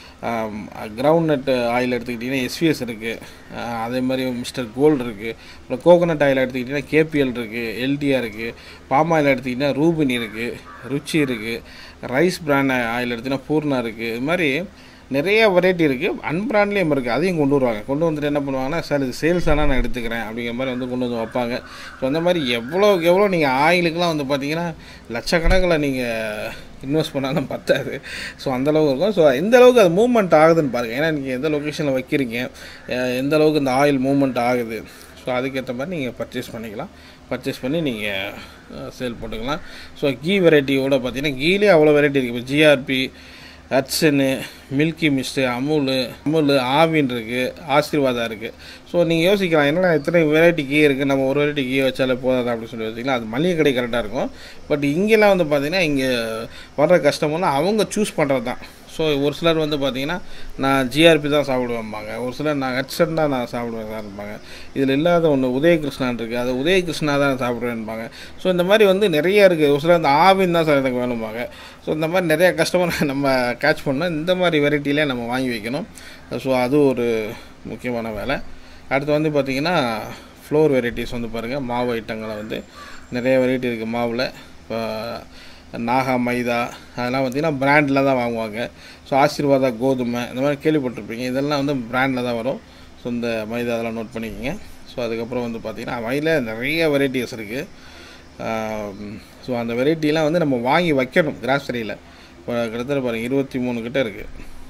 கிரவுண்ட் நட் ஆயில் எடுத்துக்கிட்டிங்கன்னா எஸ்விஎஸ் இருக்குது அதே மாதிரி மிஸ்டர் கோல்டு இருக்குது அப்புறம் கோகோனட் ஆயில் எடுத்துக்கிட்டிங்கன்னா கேபிஎல் இருக்குது எல்டிஆர் இருக்குது பாம் ஆயில் எடுத்துக்கிட்டிங்கன்னா ரூபினி இருக்குது ருச்சி இருக்குது ரைஸ் பிராண்ட் ஆயில் எடுத்திங்கன்னா பூர்ணா இருக்குது இது மாதிரி நிறைய வெரைட்டி இருக்குது அன்பிராண்ட்லேயும் இருக்குது அதையும் கொண்டு வருவாங்க கொண்டு வந்துட்டு என்ன பண்ணுவாங்கன்னா சார் இது சேல்ஸ் ஆனால் நான் எடுத்துக்கிறேன் அப்படிங்கிற மாதிரி வந்து கொண்டு வந்து வைப்பாங்க ஸோ அந்த மாதிரி எவ்வளோக்கு எவ்வளோ நீங்கள் ஆயிலுக்கெலாம் வந்து பார்த்தீங்கன்னா லட்சக்கணக்கில் நீங்கள் இன்வெஸ்ட் பண்ணாலும் பத்தாது ஸோ அந்தளவுக்கு இருக்கும் ஸோ எந்த அளவுக்கு அது மூவ்மெண்ட் ஆகுதுன்னு பாருங்கள் ஏன்னா நீங்கள் எந்த லொக்கேஷனில் வைக்கிறீங்க அஹ் எந்த அளவுக்கு இந்த ஆயில் மூவ்மெண்ட் ஆகுது ஸோ அதுக்கேற்ற மாதிரி நீங்கள் பர்ச்சேஸ் பண்ணிக்கலாம் பர்ச்சேஸ் பண்ணி நீங்கள் சேல் போட்டுக்கலாம் ஸோ கீ வெரைட்டியோட பார்த்தீங்கன்னா கீலே அவ்வளோ வெரைட்டி இருக்குது இப்போ GRB Hatsun milky mist Amul Amul Aavin இருக்குது ஆசீர்வாதா இருக்குது ஸோ நீங்கள் யோசிக்கலாம் என்னடா இத்தனை வெரைட்டி கீ இருக்குது நம்ம ஒரு வெரைட்டி கீ வச்சாலே போதாதா அப்படின்னு சொல்லி யோசிக்கலாம் அது மளிகை கடை கரெக்டாக இருக்கும் பட் இங்கெல்லாம் வந்து பார்த்தீங்கன்னா இங்கே வர்ற கஸ்டமர்லாம் அவங்க சூஸ் பண்ணுறது தான் ஸோ ஒரு சிலர் வந்து பார்த்தீங்கன்னா நான் ஜிஆர்பி தான் சாப்பிடுவேன்பாங்க ஒரு சிலர் நான் ஹட்சன் தான் நான் சாப்பிடுவேன் தான் இருப்பாங்க இதில் இல்லாத ஒன்று உதயகிருஷ்ணான் இருக்குது அது உதயகிருஷ்ணா தான் சாப்பிடுவேன்பாங்க ஸோ இந்த மாதிரி வந்து நிறைய இருக்குது ஒரு சிலர் இந்த ஆவின் தான் சார் எனக்கு வேணும்பாங்க ஸோ இந்த மாதிரி நிறைய கஸ்டமர் நம்ம கேட்ச் பண்ணோம் இந்த மாதிரி வெரைட்டிலே நம்ம வாங்கி வைக்கணும் ஸோ அது ஒரு முக்கியமான வேலை அடுத்து வந்து பார்த்திங்கன்னா ஃப்ளோர் வெரைட்டிஸ் வந்து பாருங்கள் மாவு ஐட்டங்களை வந்து நிறைய வெரைட்டி இருக்குது மாவில் இப்போ நாகா மைதா அதெல்லாம் பார்த்திங்கன்னா பிராண்டில் தான் வாங்குவாங்க ஸோ ஆசீர்வாதா கோதுமை இந்த மாதிரி கேள்விப்பட்டிருப்பீங்க இதெல்லாம் வந்து பிராண்டில் தான் வரும் ஸோ இந்த மைதா அதெல்லாம் நோட் பண்ணிக்கோங்க ஸோ அதுக்கப்புறம் வந்து பார்த்திங்கன்னா மையில் நிறைய வெரைட்டிஸ் இருக்குது ஸோ அந்த வெரைட்டிலாம் வந்து நம்ம வாங்கி வைக்கணும் கிராசரியில் இப்போ கிட்டத்தட்ட பாருங்கள் இருபத்தி மூணு கிட்ட இருக்குது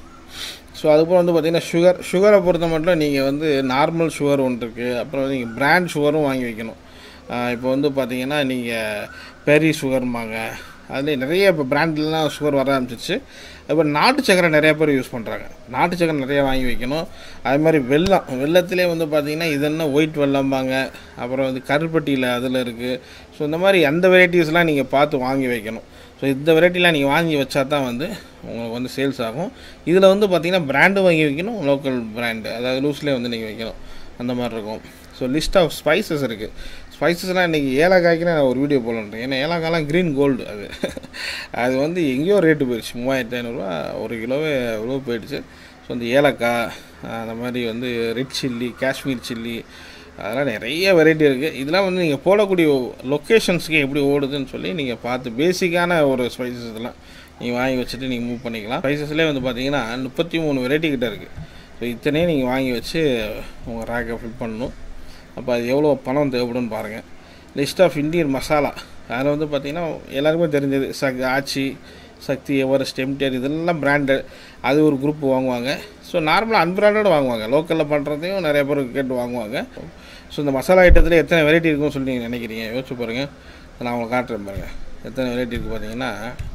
ஸோ அதுக்கப்புறம் வந்து பார்த்திங்கன்னா சுகர் சுகரை பொறுத்த மட்டும் நீங்கள் வந்து நார்மல் சுகர் ஒன்று இருக்குது அப்புறம் வந்து நீங்கள் பிராண்ட் சுகரும் வாங்கி வைக்கணும் ஆஹ் இப்போ வந்து பார்த்தீங்கன்னா நீங்கள் பெரி சுகர்மாங்க அதுலேயே நிறைய இப்போ பிராண்ட்லாம் சுகர் வர ஆரம்பிச்சிச்சு இப்போ நாட்டு சக்கரை நிறைய பேர் யூஸ் பண்ணுறாங்க நாட்டு சக்கரை நிறைய வாங்கி வைக்கணும் அதே மாதிரி வெல்லம் வெள்ளத்திலே வந்து பார்த்திங்கன்னா இது என்ன ஒயிட் வெள்ளம்பாங்க அப்புறம் வந்து கருப்பட்டியில் அதில் இருக்குது ஸோ இந்த மாதிரி அந்த வெரைட்டிஸ்லாம் நீங்கள் பார்த்து வாங்கி வைக்கணும் ஸோ இந்த வெரைட்டிலாம் நீங்கள் வாங்கி வச்சா தான் வந்து உங்களுக்கு வந்து சேல்ஸ் ஆகும் இதில் வந்து பார்த்தீங்கன்னா பிராண்டு வாங்கி வைக்கணும் லோக்கல் பிராண்டு அதாவது லூஸ்லேயே வந்து நீங்கள் வைக்கணும் அந்த மாதிரி இருக்கும் ஸோ லிஸ்ட் ஆஃப் ஸ்பைசஸ் இருக்குது ஸ்பைசஸ்லாம் இன்றைக்கி ஏலக்காய்க்கு நான் ஒரு வீடியோ போடலான்றேன் ஏன்னா ஏலக்காய்லாம் க்ரீன் கோல்டு அது அது வந்து எங்கேயோ ரேட்டு போயிடுச்சு மூவாயிரத்தி ஐநூறுரூவா ஒரு கிலோவே எவ்வளோ போயிடுச்சு ஸோ இந்த ஏலக்காய் அந்த மாதிரி வந்து ரெட் சில்லி காஷ்மீர் சில்லி அதெல்லாம் நிறைய வெரைட்டி இருக்குது இதெல்லாம் வந்து நீங்கள் போடக்கூடிய லொக்கேஷன்ஸ்க்கு எப்படி ஓடுதுன்னு சொல்லி நீங்கள் பார்த்து பேசிக்கான ஒரு ஸ்பைசஸ் இதெல்லாம் நீங்கள் வாங்கி வச்சுட்டு நீங்கள் மூவ் பண்ணிக்கலாம் ஸ்பைசஸ்லேயே வந்து பார்த்தீங்கன்னா முப்பத்தி மூணு வெரைட்டி கிட்ட இருக்குது ஸோ இத்தனையும் நீங்கள் வாங்கி வச்சு உங்கள் ரேக்கை ஃபில் பண்ணணும் அப்போ அது எவ்வளோ பணம் தேவைப்படும்னு பாருங்கள் லிஸ்ட் ஆஃப் இந்தியன் மசாலா அதில் வந்து பார்த்திங்கன்னா எல்லாருக்குமே தெரிஞ்சது சக் ஆச்சி சக்தி எவரெஸ்ட் எம்டிஆர் இதெல்லாம் பிராண்டட் அது ஒரு குரூப் வாங்குவாங்க ஸோ நார்மலாக அன்பிராண்டட் வாங்குவாங்க லோக்கலில் பண்ணுறதையும் நிறைய பேர் கேட்டு வாங்குவாங்க ஸோ இந்த மசாலா ஐட்டத்தில் எத்தனை வெரைட்டி இருக்குன்னு சொல்லி நீங்கள் நினைக்கிறீங்க யோசிச்சு பாருங்கள் நான் உங்களுக்கு காட்டுறேன் பாருங்கள் எத்தனை வெரைட்டி இருக்குது பார்த்தீங்கன்னா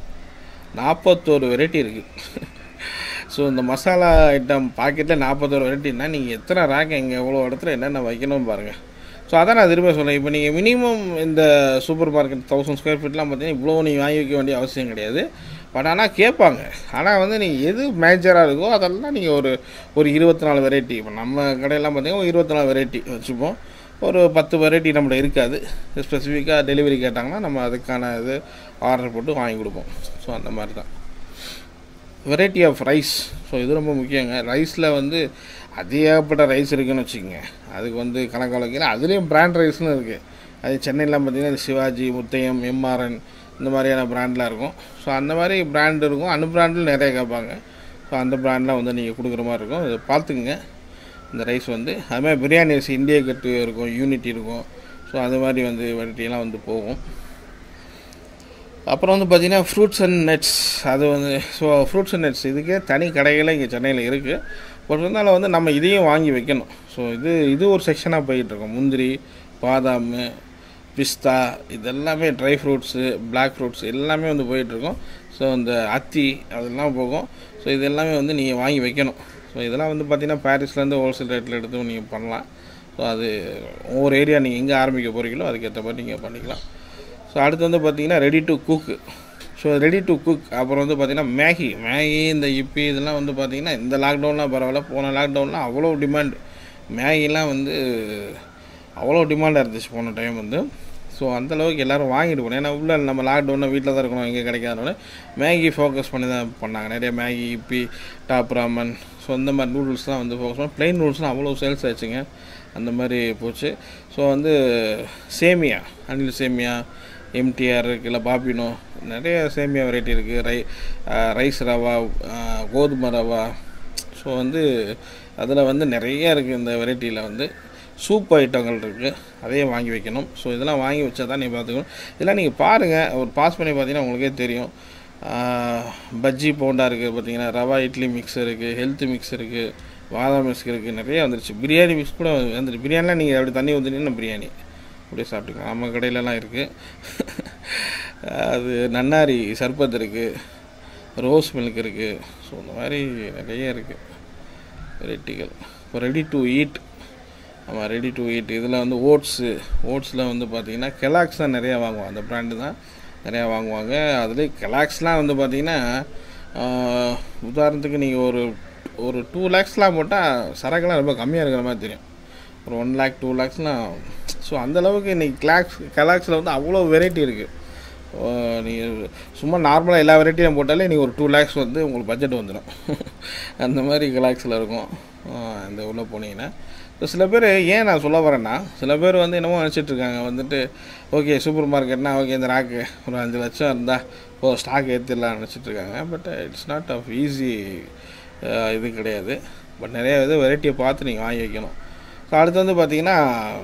நாற்பத்தோரு வெரைட்டி இருக்குது ஸோ இந்த மசாலா ஐட்டம் பாக்கெட்டில் நாற்பத்தோரு வெரைட்டின்னா நீங்கள் எத்தனை ரேக் எங்கே எவ்வளோ இடத்துல என்னென்ன வைக்கணும்னு பாருங்கள் ஸோ அதான் நான் திரும்ப சொல்கிறேன் இப்போ நீங்கள் மினிமம் இந்த சூப்பர் மார்க்கெட் தௌசண்ட் ஸ்கொயர் ஃபீட்லாம் பார்த்தீங்கன்னா இவ்வளோ நீங்கள் வாங்கி வைக்க வேண்டிய அவசியம் கிடையாது பட் ஆனால் கேட்பாங்க ஆனால் வந்து நீங்கள் எது மேஜராக இருக்கோ அதெல்லாம் நீங்கள் ஒரு ஒரு இருபத்தி நாலு வெரைட்டி இப்போ நம்ம கடையெல்லாம் பார்த்தீங்கன்னா ஒரு இருபத்தி நாலு வெரைட்டி வச்சுப்போம் ஒரு பத்து வெரைட்டி நம்மள்ட்ட இருக்காது ஸ்பெசிஃபிக்காக டெலிவரி கேட்டாங்கன்னா நம்ம அதுக்கான இது ஆர்டர் போட்டு வாங்கி கொடுப்போம் ஸோ அந்த மாதிரி தான் வெரைட்டி ஆஃப் ரைஸ் ஸோ இது ரொம்ப முக்கியங்க ரைஸில் வந்து அதிகப்பட்ட ரைஸ் இருக்குன்னு வச்சுக்கோங்க அதுக்கு வந்து கணக்கு வழக்கில் அதுலேயும் பிராண்ட் ரைஸ்னு இருக்குது அது சென்னையிலாம் பார்த்திங்கன்னா சிவாஜி முத்தையம் எம்ஆர்என் இந்த மாதிரியான பிராண்ட்லாம் இருக்கும் ஸோ அந்த மாதிரி பிராண்ட் இருக்கும் அன் பிராண்டில் நிறைய கேட்பாங்க ஸோ அந்த பிராண்ட்லாம் வந்து நீங்கள் கொடுக்குற மாதிரி இருக்கும் இதை பார்த்துக்குங்க இந்த ரைஸ் வந்து அது மாதிரி பிரியாணி ரைஸ் இந்தியா கட்டு இருக்கும் யூனிட்டி இருக்கும் ஸோ அது மாதிரி வந்து வெரைட்டிலாம் வந்து போகும் அப்புறம் வந்து பார்த்திங்கன்னா ஃப்ரூட்ஸ் அண்ட் நட்ஸ் அது வந்து ஸோ ஃப்ரூட்ஸ் அண்ட் நட்ஸ் இதுக்கே தனி கடைகளே இங்கே சென்னையில் இருக்குது பட் இருந்தாலும் வந்து நம்ம இதையும் வாங்கி வைக்கணும் ஸோ இது இது ஒரு செக்ஷனாக போயிட்டுருக்கோம் முந்திரி பாதாம் பிஸ்தா இதெல்லாமே ட்ரை ஃப்ரூட்ஸு பிளாக் ஃப்ரூட்ஸ் எல்லாமே வந்து போயிட்டுருக்கோம் ஸோ இந்த அத்தி அதெல்லாம் போகும் ஸோ இது எல்லாமே வந்து நீங்கள் வாங்கி வைக்கணும் ஸோ இதெல்லாம் வந்து பார்த்திங்கன்னா பாரிஸ்லேருந்து ஹோல்சேல் ரேட்டில் எடுத்து நீங்கள் பண்ணலாம் ஸோ அது ஒவ்வொரு ஏரியா நீங்கள் எங்கே ஆரம்பிக்க போகிறீங்களோ அதுக்கேற்ற மாதிரி நீங்கள் பண்ணிக்கலாம் ஸோ அடுத்து வந்து பார்த்திங்கன்னா ready to cook so ready to cook அப்புறம் வந்து பார்த்திங்கன்னா மேகி மேகி இந்த இப்பி இதெல்லாம் வந்து பார்த்திங்கன்னா இந்த லாக்டவுன்லாம் பரவாயில்ல போன லாக்டவுன்லாம் அவ்வளோ டிமாண்ட் மேகிலாம் வந்து அவ்வளோ டிமாண்டாக இருந்துச்சு போன டைம் வந்து ஸோ அந்தளவுக்கு எல்லோரும் வாங்கிட்டு போனோம் ஏன்னா உள்ள நம்ம லாக்டவுனில் வீட்டில் தான் இருக்கணும் எங்கே கிடைக்காதனால மேகி ஃபோக்கஸ் பண்ணி தான் பண்ணாங்க நிறைய Maggi Yippee top ramen so இந்த மாதிரி நூடுல்ஸ்லாம் வந்து ஃபோக்கஸ் பண்ணி ப்ளைன் நூடுல்ஸ்லாம் அவ்வளோ சேல்ஸ் ஆச்சுங்க அந்த மாதிரி போச்சு ஸோ வந்து சேமியா அனில் சேமியா எம்டிஆர் இருக்குது இல்லை பாபினோ நிறைய சேமியா வெரைட்டி இருக்குது ரை ரைஸ் ரவா கோதுமை ரவா ஸோ வந்து அதில் வந்து நிறைய இருக்குது இந்த வெரைட்டியில் வந்து சூப் ஐட்டங்கள் இருக்குது அதையும் வாங்கி வைக்கணும் ஸோ இதெல்லாம் வாங்கி வச்சா தான் நீங்கள் பார்த்துக்கணும் இதெல்லாம் நீங்கள் பாருங்கள் ஒரு பாஸ் பண்ணி பார்த்தீங்கன்னா உங்களுக்கே தெரியும் பஜ்ஜி போண்டா இருக்குது பார்த்தீங்கன்னா ரவா இட்லி மிக்ஸ் இருக்குது ஹெல்த் மிக்ஸ் இருக்குது பாதாம் மிக்ஸ் இருக்குது நிறைய வந்துருச்சு பிரியாணி மிக்ஸ் கூட வந்துருச்சு பிரியாணிலாம் நீங்கள் அப்படி தண்ணி ஊற்றினீங்கன்னா பிரியாணி அப்படியே சாப்பிட்டுக்கலாம் நம்ம கடையிலலாம் இருக்குது அது நன்னாரி சர்பத் இருக்குது ரோஸ் மில்க் இருக்குது ஸோ இந்த மாதிரி நிறைய இருக்குது வெரைட்டிகள் இப்போ ரெடி டு ஈட் ஆமாம் ரெடி டு ஈட் இதில் வந்து ஓட்ஸு ஓட்ஸில் வந்து பார்த்திங்கன்னா கெலாக்ஸ் தான் நிறையா வாங்குவோம் அந்த ப்ராண்டு தான் நிறையா வாங்குவாங்க அதுலேயே கெலாக்ஸ்லாம் வந்து பார்த்திங்கன்னா உதாரணத்துக்கு நீங்கள் ஒரு ஒரு டூ லேக்ஸ்லாம் போட்டால் சரக்குலாம் ரொம்ப கம்மியாக இருக்கிற மாதிரி தெரியும் ஒரு ஒன் லேக் டூ லேக்ஸ்லாம் ஸோ அந்தளவுக்கு இன்றைக்கி கிளாக்ஸ் கெலாக்ஸில் வந்து அவ்வளோ வெரைட்டி இருக்குது நீங்கள் சும்மா நார்மலாக எல்லா வெரைட்டியும் போட்டாலே நீங்கள் ஒரு டூ லேக்ஸ் வந்து உங்களுக்கு பட்ஜெட் வந்துடும் அந்த மாதிரி கலாக்ஸில் இருக்கும் இந்த உள்ளே போனீங்கன்னா இப்போ சில பேர் ஏன் நான் சொல்ல வரேன்னா சில பேர் வந்து என்னமோ நினச்சிட்ருக்காங்க வந்துட்டு ஓகே சூப்பர் மார்க்கெட்னா ஓகே இந்த ராக்கு ஒரு அஞ்சு லட்சம் இருந்தால் ஓ ஸ்டாக் ஏற்றிடலாம் நினச்சிட்ருக்காங்க but it's not of easy இது கிடையாது பட் நிறைய இது வெரைட்டியை பார்த்து நீங்கள் வாங்கி வைக்கணும் ஸோ அடுத்து வந்து பார்த்திங்கன்னா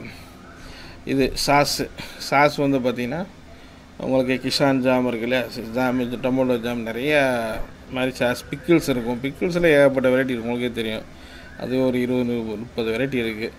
இது சாஸு சாஸ் வந்து பார்த்திங்கன்னா உங்களுக்கு கிஷான் ஜாம் இருக்கு இல்லையா ஜாம் டொமேட்டோ ஜாம் நிறைய மாதிரி சாஸ் பிக்கிள்ஸ் இருக்கும் பிக்கிள்ஸில் ஏகப்பட்ட வெரைட்டி இருக்கும் உங்களுக்கே தெரியும் அது ஒரு இருபது முப்பது வெரைட்டி இருக்குது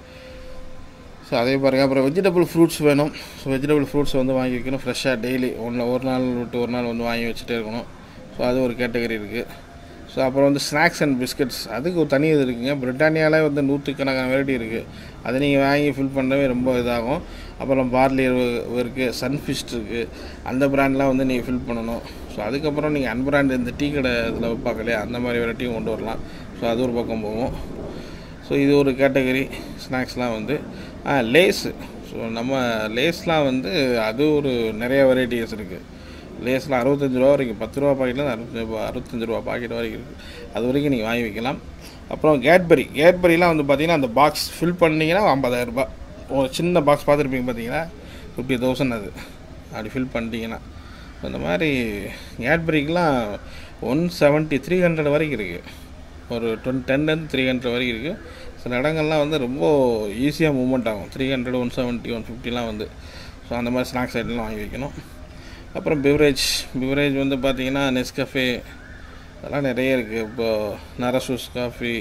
ஸோ அதே பாருங்கள் அப்புறம் வெஜிடபிள் ஃப்ரூட்ஸ் வேணும் ஸோ வெஜிடபிள் ஃப்ரூட்ஸ் வந்து வாங்கி வைக்கணும் ஃப்ரெஷ்ஷாக டெய்லி ஒன்று ஒரு நாள் விட்டு ஒரு நாள் வந்து வாங்கி வச்சுட்டே இருக்கணும் ஸோ அது ஒரு கேட்டகரி இருக்குது ஸோ அப்புறம் வந்து ஸ்நாக்ஸ் அண்ட் பிஸ்கட்ஸ் அதுக்கு ஒரு தனி இது இருக்குங்க பிரிட்டானியாலே வந்து நூற்றுக்கணக்கான வெரைட்டி இருக்குது அதை நீங்கள் வாங்கி ஃபில் பண்ணவே ரொம்ப இதாகும் அப்புறம் பார்லி இருக்குது சன்ஃபிஸ்ட் இருக்குது அந்த ப்ராண்ட்லாம் வந்து நீங்கள் ஃபில் பண்ணணும் ஸோ அதுக்கப்புறம் நீங்கள் அன்பிராண்ட் இந்த டீ கடை இதில் வைப்பாங்க இல்லையா அந்த மாதிரி வெரைட்டியும் கொண்டு வரலாம் ஸோ அது ஒரு பக்கம் போகும் ஸோ இது ஒரு கேட்டகரி ஸ்நாக்ஸ்லாம் வந்து லேஸு ஸோ நம்ம லேஸ்லாம் வந்து அது ஒரு நிறைய வெரைட்டிஸ் இருக்குது லேஸில் அறுபத்தஞ்சு ரூபா வரைக்கும் பத்து ரூபா பாக்கெட்லேருந்து அறுபத்தஞ்சு ரூபா அறுபத்தஞ்சு ரூபா பாக்கெட் வரைக்கும் இருக்குது அது வரைக்கும் நீங்கள் வாங்கி வைக்கலாம் அப்புறம் கேட்பரி கேட்பரிலாம் வந்து பார்த்திங்கன்னா அந்த பாக்ஸ் ஃபில் பண்ணிங்கன்னா ஐம்பதாயிரரூபா ஒரு சின்ன பாக்ஸ் பார்த்துருப்பீங்க பார்த்தீங்கன்னா ஃபிஃப்டி தௌசண்ட் அது அப்படி ஃபில் பண்ணிட்டீங்கன்னா அந்த மாதிரி கேட்பரிக்கெலாம் ஒன் செவன்ட்டி த்ரீ ஹண்ட்ரட் வரைக்கும் இருக்குது ஒரு டுவெண்ட் டென்லேருந்து த்ரீ ஹண்ட்ரட் வரைக்கும் இருக்குது சில இடங்கள்லாம் வந்து ரொம்ப ஈஸியாக மூவ்மெண்ட் ஆகும் three hundred one seventy one ஃபிஃப்டிலாம் வந்து ஸோ அந்த மாதிரி ஸ்நாக்ஸ் ஐட்டம்லாம் வாங்கி வைக்கணும் அப்புறம் பிவரேஜ் பிவரேஜ் வந்து பார்த்திங்கன்னா நெஸ்கஃபே அதெல்லாம் நிறைய இருக்குது இப்போது நரசூஸ் காஃபி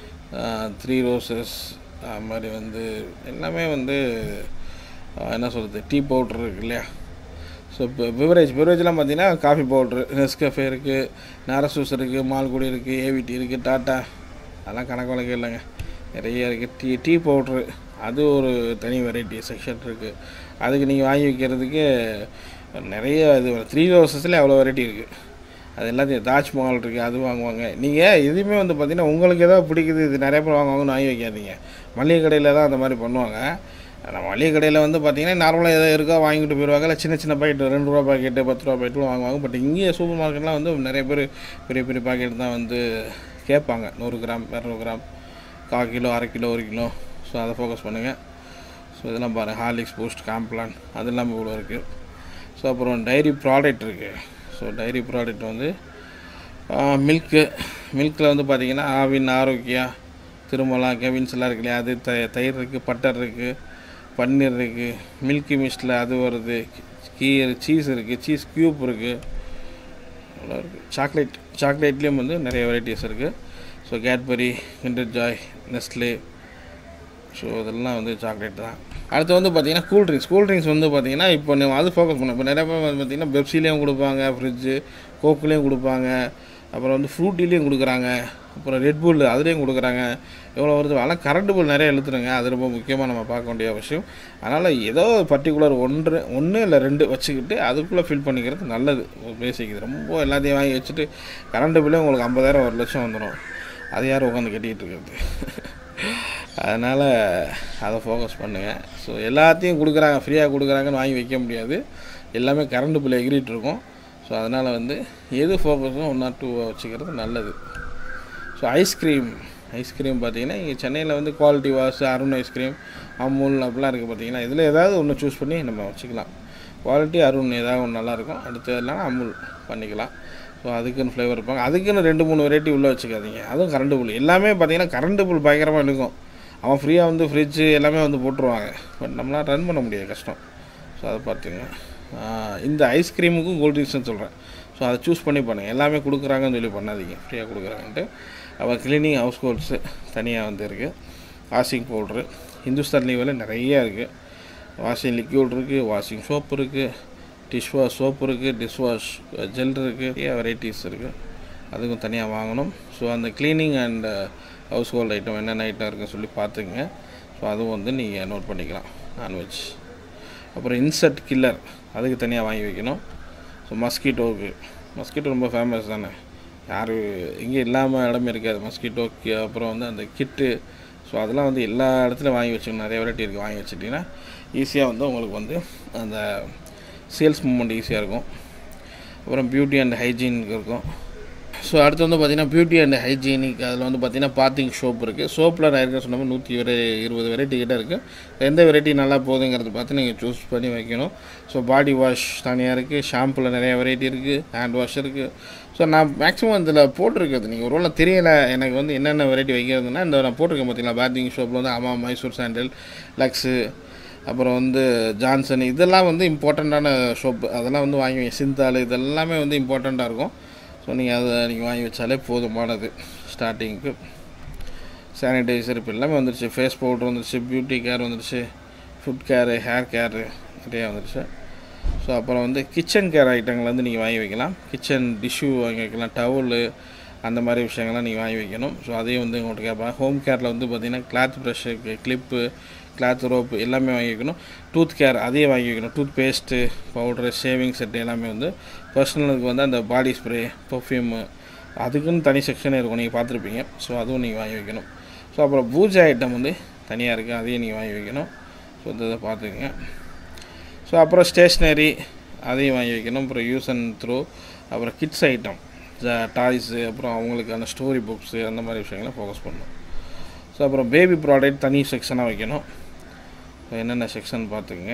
த்ரீ ரோசஸ் அது மாதிரி வந்து எல்லாமே வந்து என்ன சொல்கிறது டீ பவுட்ரு இருக்கு இல்லையா ஸோ இப்போ பிவரேஜ் பிவரேஜ்லாம் பார்த்தீங்கன்னா காஃபி பவுட்ரு நெஸ்கஃபே இருக்குது நாரசூஸ் இருக்குது மால்குடி இருக்குது ஏவிடி இருக்குது டாட்டா அதெல்லாம் கணக்கு வழக்கு இல்லைங்க நிறைய இருக்குது டீ டீ பவுட்ரு அது ஒரு தனி வெரைட்டி செக்ஷன் இருக்குது அதுக்கு நீங்கள் வாங்கி வைக்கிறதுக்கு நிறைய இது த்ரீ ரோசஸில் அவ்வளோ வெரைட்டி இருக்குது அது எல்லாத்தையும் தாஜ்மஹால் இருக்குது அது வாங்குவாங்க நீங்கள் எதுவுமே வந்து பார்த்திங்கன்னா உங்களுக்கு எதாவது பிடிக்குது இது நிறைய பேர் வாங்குவாங்கன்னு வாங்கி வைக்காதீங்க மளிகை கடையில் தான் அந்த மாதிரி பண்ணுவாங்க ஆனால் மளிகை கடையில் வந்து பார்த்திங்கன்னா நார்மலாக எதாவது இருக்கோ வாங்கிட்டு போயிடுவாங்க இல்லை சின்ன சின்ன பாக்கெட் ரெண்டு ரூபா பாக்கெட்டு பத்து ரூபா பாக்கெட்டும் வாங்குவாங்க பட் இங்கேயே சூப்பர் மார்க்கெட்லாம் வந்து நிறைய பேர் பெரிய பெரிய பாக்கெட் தான் வந்து கேட்பாங்க நூறு கிராம் இரநூறு கிராம் கால் கிலோ அரை கிலோ ஒரு கிலோ ஸோ அதை ஃபோக்கஸ் பண்ணுங்கள் ஸோ இதெல்லாம் பாருங்கள் ஹார்லிக்ஸ் பூஸ்ட் காம்ப்ளான் அது எல்லாமே இவ்வளோ இருக்குது ஸோ அப்புறம் டைரி ப்ராடக்ட் இருக்குது ஸோ டைரி ப்ராடக்ட் வந்து மில்க்கு மில்கில் வந்து பார்த்திங்கன்னா ஆவின் ஆரோக்கியா திருமலா கெவின்ஸ் எல்லாம் இருக்கு இல்லையா அது த தயிர் இருக்குது பட்டர் இருக்குது பன்னீர் இருக்குது மில்கி மிஸ்டில் அது வருது கீர் சீஸ் இருக்குது சீஸ் க்யூப் இருக்குது அவ்வளோ இருக்குது சாக்லேட் சாக்லேட்லேயும் வந்து நிறைய வெரைட்டிஸ் இருக்குது so Cadbury Kinder Joy Nestle so இதெல்லாம் வந்து சாக்லேட் தான் அடுத்து வந்து பார்த்தீங்கன்னா கூல் ட்ரிங்க்ஸ் கூல் ட்ரிங்க்ஸ் வந்து பார்த்தீங்கன்னா இப்போ நம்ம அது ஃபோக்கஸ் பண்ணோம் இப்போ நிறைய பேர் வந்து பார்த்தீங்கன்னா பெப்சிலையும் கொடுப்பாங்க ஃப்ரிட்ஜு கோக்குலேயும் கொடுப்பாங்க அப்புறம் வந்து ஃப்ரூட்டிலையும் கொடுக்குறாங்க அப்புறம் ரெட் புல் அதுலேயும் கொடுக்குறாங்க எவ்வளோ வருது ஆனால் கரண்ட் பில் நிறைய எழுத்துருங்க அது ரொம்ப முக்கியமாக நம்ம பார்க்க வேண்டிய விஷயம் அதனால் ஏதோ பர்டிகுலர் ஒன்று ஒன்று இல்லை ரெண்டு வச்சுக்கிட்டு அதுக்குள்ளே ஃபில் பண்ணிக்கிறது நல்லது பேசிக் இது ரொம்ப எல்லாத்தையும் வாங்கி வச்சுட்டு கரண்ட் பில்லே உங்களுக்கு ஐம்பதாயிரம் ஒரு லட்சம் வந்துடும் அது யார் உட்காந்து கட்டிக்கிட்டு இருக்கிறது அதனால் அதை ஃபோக்கஸ் பண்ணுங்கள் ஸோ எல்லாத்தையும் கொடுக்குறாங்க ஃப்ரீயாக கொடுக்குறாங்கன்னு வாங்கி வைக்க முடியாது எல்லாமே கரண்ட் பில் எகிரிட்டு இருக்கும் ஸோ அதனால் வந்து எது ஃபோக்கஸும் ஒன் ஆர் டூ வச்சுக்கிறது நல்லது ஸோ ஐஸ்கிரீம் ஐஸ்கிரீம் பார்த்தீங்கன்னா இங்கே சென்னையில் வந்து Kwality Walls Arun ice cream Amul அப்படிலாம் இருக்குது பார்த்தீங்கன்னா இதில் ஏதாவது ஒன்று சூஸ் பண்ணி நம்ம வச்சுக்கலாம் குவாலிட்டி அருண் ஏதாவது ஒன்று நல்லாயிருக்கும் அடுத்து இல்லைனா அமுல் பண்ணிக்கலாம் ஸோ அதுக்குன்னு ஃப்ளேவர் இருப்பாங்க அதுக்குன்னு ரெண்டு மூணு வெரைட்டி உள்ளே வச்சுக்காதீங்க அதுவும் கரண்ட் பில் எல்லாமே பார்த்தீங்கன்னா கரண்ட் பில் பயங்கரமாக இருக்கும் அவன் ஃப்ரீயாக வந்து ஃப்ரிட்ஜு எல்லாமே வந்து போட்டுருவாங்க பட் நம்மளால் ரன் பண்ண முடியாது கஷ்டம் ஸோ அதை பார்த்துங்க இந்த ஐஸ்கிரீமுக்கும் கோல்ட் ட்ரிங்க்ஸ்னு சொல்கிறேன் ஸோ அதை சூஸ் பண்ணி பண்ணுங்கள் எல்லாமே கொடுக்குறாங்கன்னு சொல்லி பண்ணாதீங்க ஃப்ரீயாக கொடுக்குறாங்கன்ட்டு அப்புறம் க்ளீனிங் ஹவுஸ் கோல்ட்ஸு தனியாக வந்து இருக்குது வாஷிங் பவுட்ரு ஹிந்துஸ்தான் லீவில் நிறைய இருக்குது வாஷிங் லிக்யூட் இருக்குது வாஷிங் சோப் இருக்குது டிஷ் வாஷ் சோப் இருக்குது டிஷ் வாஷ் ஜெல் இருக்குது நிறைய வெரைட்டிஸ் இருக்குது அதுக்கும் தனியாக வாங்கணும் ஸோ அந்த cleaning and household item என்னென்ன ஐட்டம் இருக்குன்னு சொல்லி பார்த்துங்க ஸோ அதுவும் வந்து நீங்கள் நோட் பண்ணிக்கலாம் நான்வெஜ் அப்புறம் இன்செக்ட் கில்லர் அதுக்கு தனியாக வாங்கி வைக்கணும் ஸோ மஸ்கிட்டோவுக்கு மஸ்கிட்டோ ரொம்ப ஃபேமஸ் தானே யார் இங்கே இல்லாமல் இடமே இருக்காது மஸ்கிட்டோக்கு அப்புறம் வந்து அந்த கிட்டு ஸோ அதெல்லாம் வந்து எல்லா இடத்துலையும் வாங்கி வச்சுக்கணும் நிறைய வெரைட்டி இருக்குது வாங்கி வச்சுட்டிங்கன்னா ஈஸியாக வந்து உங்களுக்கு வந்து அந்த சேல்ஸ் மூமெண்ட் ஈஸியாக இருக்கும் அப்புறம் பியூட்டி அண்ட் ஹைஜீனுக்கு இருக்கும் ஸோ அடுத்து வந்து பார்த்திங்கன்னா பியூட்டி அண்ட் ஹைஜீனிக் அதில் வந்து பார்த்திங்கன்னா பாத்திங் சோப் இருக்குது சோப்பில் நான் இருக்க சொன்ன மாதிரி நூற்றி வெரை இருபது வெரைட்டி கிட்ட இருக்குது எந்த வெரைட்டி நல்லா போகுதுங்கிறத பார்த்து நீங்கள் சூஸ் பண்ணி வைக்கணும் ஸோ பாடி வாஷ் தனியாக இருக்குது ஷாம்பில் நிறைய வெரைட்டி இருக்குது ஹேண்ட் வாஷ் இருக்குது ஸோ நான் மேக்ஸிமம் இதில் போட்டிருக்கிறது நீங்கள் ஒரு வேளை தெரியலை எனக்கு வந்து என்னென்ன வெரைட்டி வைக்கிறதுனா இந்த நான் போட்டிருக்கேன் பார்த்தீங்களா பாத்திங் ஷோப்பில் வந்து ஆமாம் மைசூர் சாண்டல் லக்ஸு அப்புறம் வந்து ஜான்சன் இதெல்லாம் வந்து இம்பார்ட்டண்ட்டான ஷோப்பு அதெல்லாம் வந்து வாங்கி வை சிந்தால் இதெல்லாமே வந்து இம்பார்ட்டண்ட்டாக இருக்கும் ஸோ நீங்கள் அதை நீங்கள் வாங்கி வச்சாலே போதுமானது ஸ்டார்டிங்க்கு சானிடைசர் இப்போ எல்லாமே வந்துருச்சு ஃபேஸ் பவுடர் வந்துருச்சு பியூட்டி கேர் வந்துருச்சு ஃபுட் கேரு ஹேர் கேரு நிறையா வந்துருச்சு ஸோ அப்புறம் வந்து கிச்சன் கேர் ஐட்டங்கள் வந்து நீங்கள் வாங்கி வைக்கலாம் கிச்சன் டிஷ்யூ வாங்கி வைக்கலாம் டவுலு அந்த மாதிரி விஷயங்கள்லாம் நீங்கள் வாங்கி வைக்கணும் ஸோ அதையும் வந்து உங்கள்கிட்ட கேட்பாங்க ஹோம் கேரில் வந்து பார்த்திங்கன்னா cloth brush clip cloth rope எல்லாமே வாங்கி வைக்கணும் டூத் கேர் அதையும் வாங்கி வைக்கணும் toothpaste powder shaving set எல்லாமே வந்து பர்சனலுக்கு வந்து அந்த பாடி ஸ்ப்ரே பர்ஃப்யூமு அதுக்குன்னு தனி செக்ஷனே இருக்கும் நீங்கள் பார்த்துருப்பீங்க ஸோ அதுவும் நீங்கள் வாங்கி வைக்கணும் ஸோ அப்புறம் பூஜை ஐட்டம் வந்து தனியாக இருக்குது அதையும் நீங்கள் வாங்கி வைக்கணும் ஸோ இதை பார்த்துக்குங்க ஸோ அப்புறம் ஸ்டேஷ்னரி அதையும் வாங்கி வைக்கணும் அப்புறம் யூஸ் அண்ட் த்ரோ அப்புறம் கிட்ஸ் ஐட்டம் டாய்ஸு அப்புறம் அவங்களுக்கான ஸ்டோரி புக்ஸு அந்த மாதிரி விஷயங்களை ஃபோக்கஸ் பண்ணணும் ஸோ அப்புறம் பேபி ப்ராடக்ட் தனி செக்ஷனாக வைக்கணும் என்னென்ன செக்ஷன் பார்த்துக்குங்க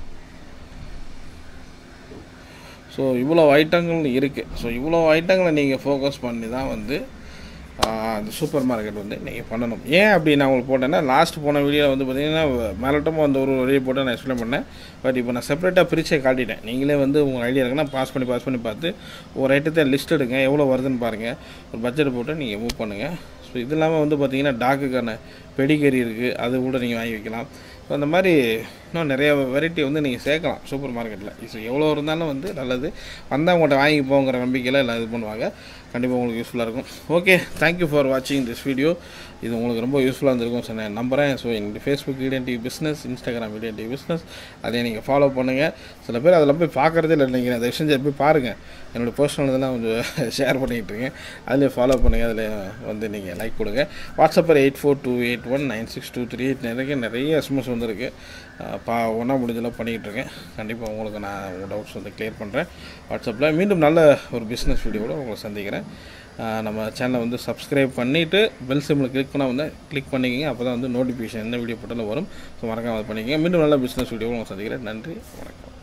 ஸோ இவ்வளோ ஐட்டங்கள் இருக்குது ஸோ இவ்வளோ ஐட்டங்களை நீங்கள் ஃபோக்கஸ் பண்ணி தான் வந்து அந்த சூப்பர் மார்க்கெட் வந்து நீங்கள் பண்ணணும் ஏன் அப்படி நான் உங்களுக்கு போட்டேன்னா லாஸ்ட் போன வீடியோவில் வந்து பார்த்தீங்கன்னா மேலட்டமாக அந்த ஒரு வழியை போட்டு நான் எக்ஸ்பிளைன் பண்ணேன் பட் இப்போ நான் செப்பரேட்டாக பிரிச்சே காட்டிட்டேன் நீங்களே வந்து உங்கள் ஐடியா இருக்குன்னா பாஸ் பண்ணி பாஸ் பண்ணி பார்த்து ஒரு ஐட்டத்தை லிஸ்ட் எடுங்க எவ்வளோ வருதுன்னு பாருங்கள் ஒரு பட்ஜெட் போட்டு நீங்கள் மூவ் பண்ணுங்கள் ஸோ இது இல்லாமல் வந்து பார்த்தீங்கன்னா டாக்குக்கான பெடிகரி இருக்குது அது கூட நீங்கள் வாங்கி வைக்கலாம் ஸோ அந்த மாதிரி இன்னும் நிறைய வெரைட்டி வந்து நீங்கள் சேர்க்கலாம் சூப்பர் மார்க்கெட்டில் ஸோ எவ்வளோ இருந்தாலும் வந்து நல்லது வந்தால் உங்கள்கிட்ட வாங்கி போங்கிற நம்பிக்கையில் எல்லாம் இது பண்ணுவாங்க கண்டிப்பாக உங்களுக்கு யூஸ்ஃபுல்லாக இருக்கும் ஓகே தேங்க்யூ ஃபார் வாட்சிங் திஸ் வீடியோ இது உங்களுக்கு ரொம்ப யூஸ்ஃபுல்லாக இருந்திருக்கும் சார் நான் நம்புகிறேன் ஸோ என்னுடைய Facebook Eden TV business Instagram Eden TV business அதை நீங்கள் ஃபாலோ பண்ணுங்கள் சில பேர் அதில் போய் பார்க்குறதே இல்லை நினைக்கிறேன் அதை விஷயம் போய் பாருங்கள் என்னோடய பர்சனல் இதெல்லாம் கொஞ்சம் ஷேர் பண்ணிகிட்டு இருக்கேன் அதில் ஃபாலோ பண்ணுங்கள் அதில் வந்து நீங்கள் லைக் கொடுங்க வாட்ஸ்அப்பில் eight four two eight one nine six two three eight நிறைய நிறைய எஸ்எம்எஸ் வந்திருக்கு பா ஒன்றா முடிஞ்செல்லாம் பண்ணிக்கிட்டு இருக்கேன் கண்டிப்பாக உங்களுக்கு நான் உங்கள் டவுட்ஸ் வந்து கிளியர் பண்ணுறேன் வாட்ஸ்அப்பில் மீண்டும் நல்ல ஒரு பிஸ்னஸ் வீடியோவில் உங்களை சந்திக்கிறேன் நம்ம சேனலை வந்து சப்ஸ்கிரைப் பண்ணிவிட்டு பெல் சிம்மில் கிளிக் பண்ணால் வந்து கிளிக் பண்ணிக்கிங்க அப்போ தான் வந்து நோட்டிஃபிகேஷன் என்ன வீடியோ போட்டாலும் வரும் ஸோ மறக்காம அதை பண்ணிக்கங்க மீண்டும் நல்ல பிஸ்னஸ் வீடியோவில் உங்களை சந்திக்கிறேன் நன்றி வணக்கம்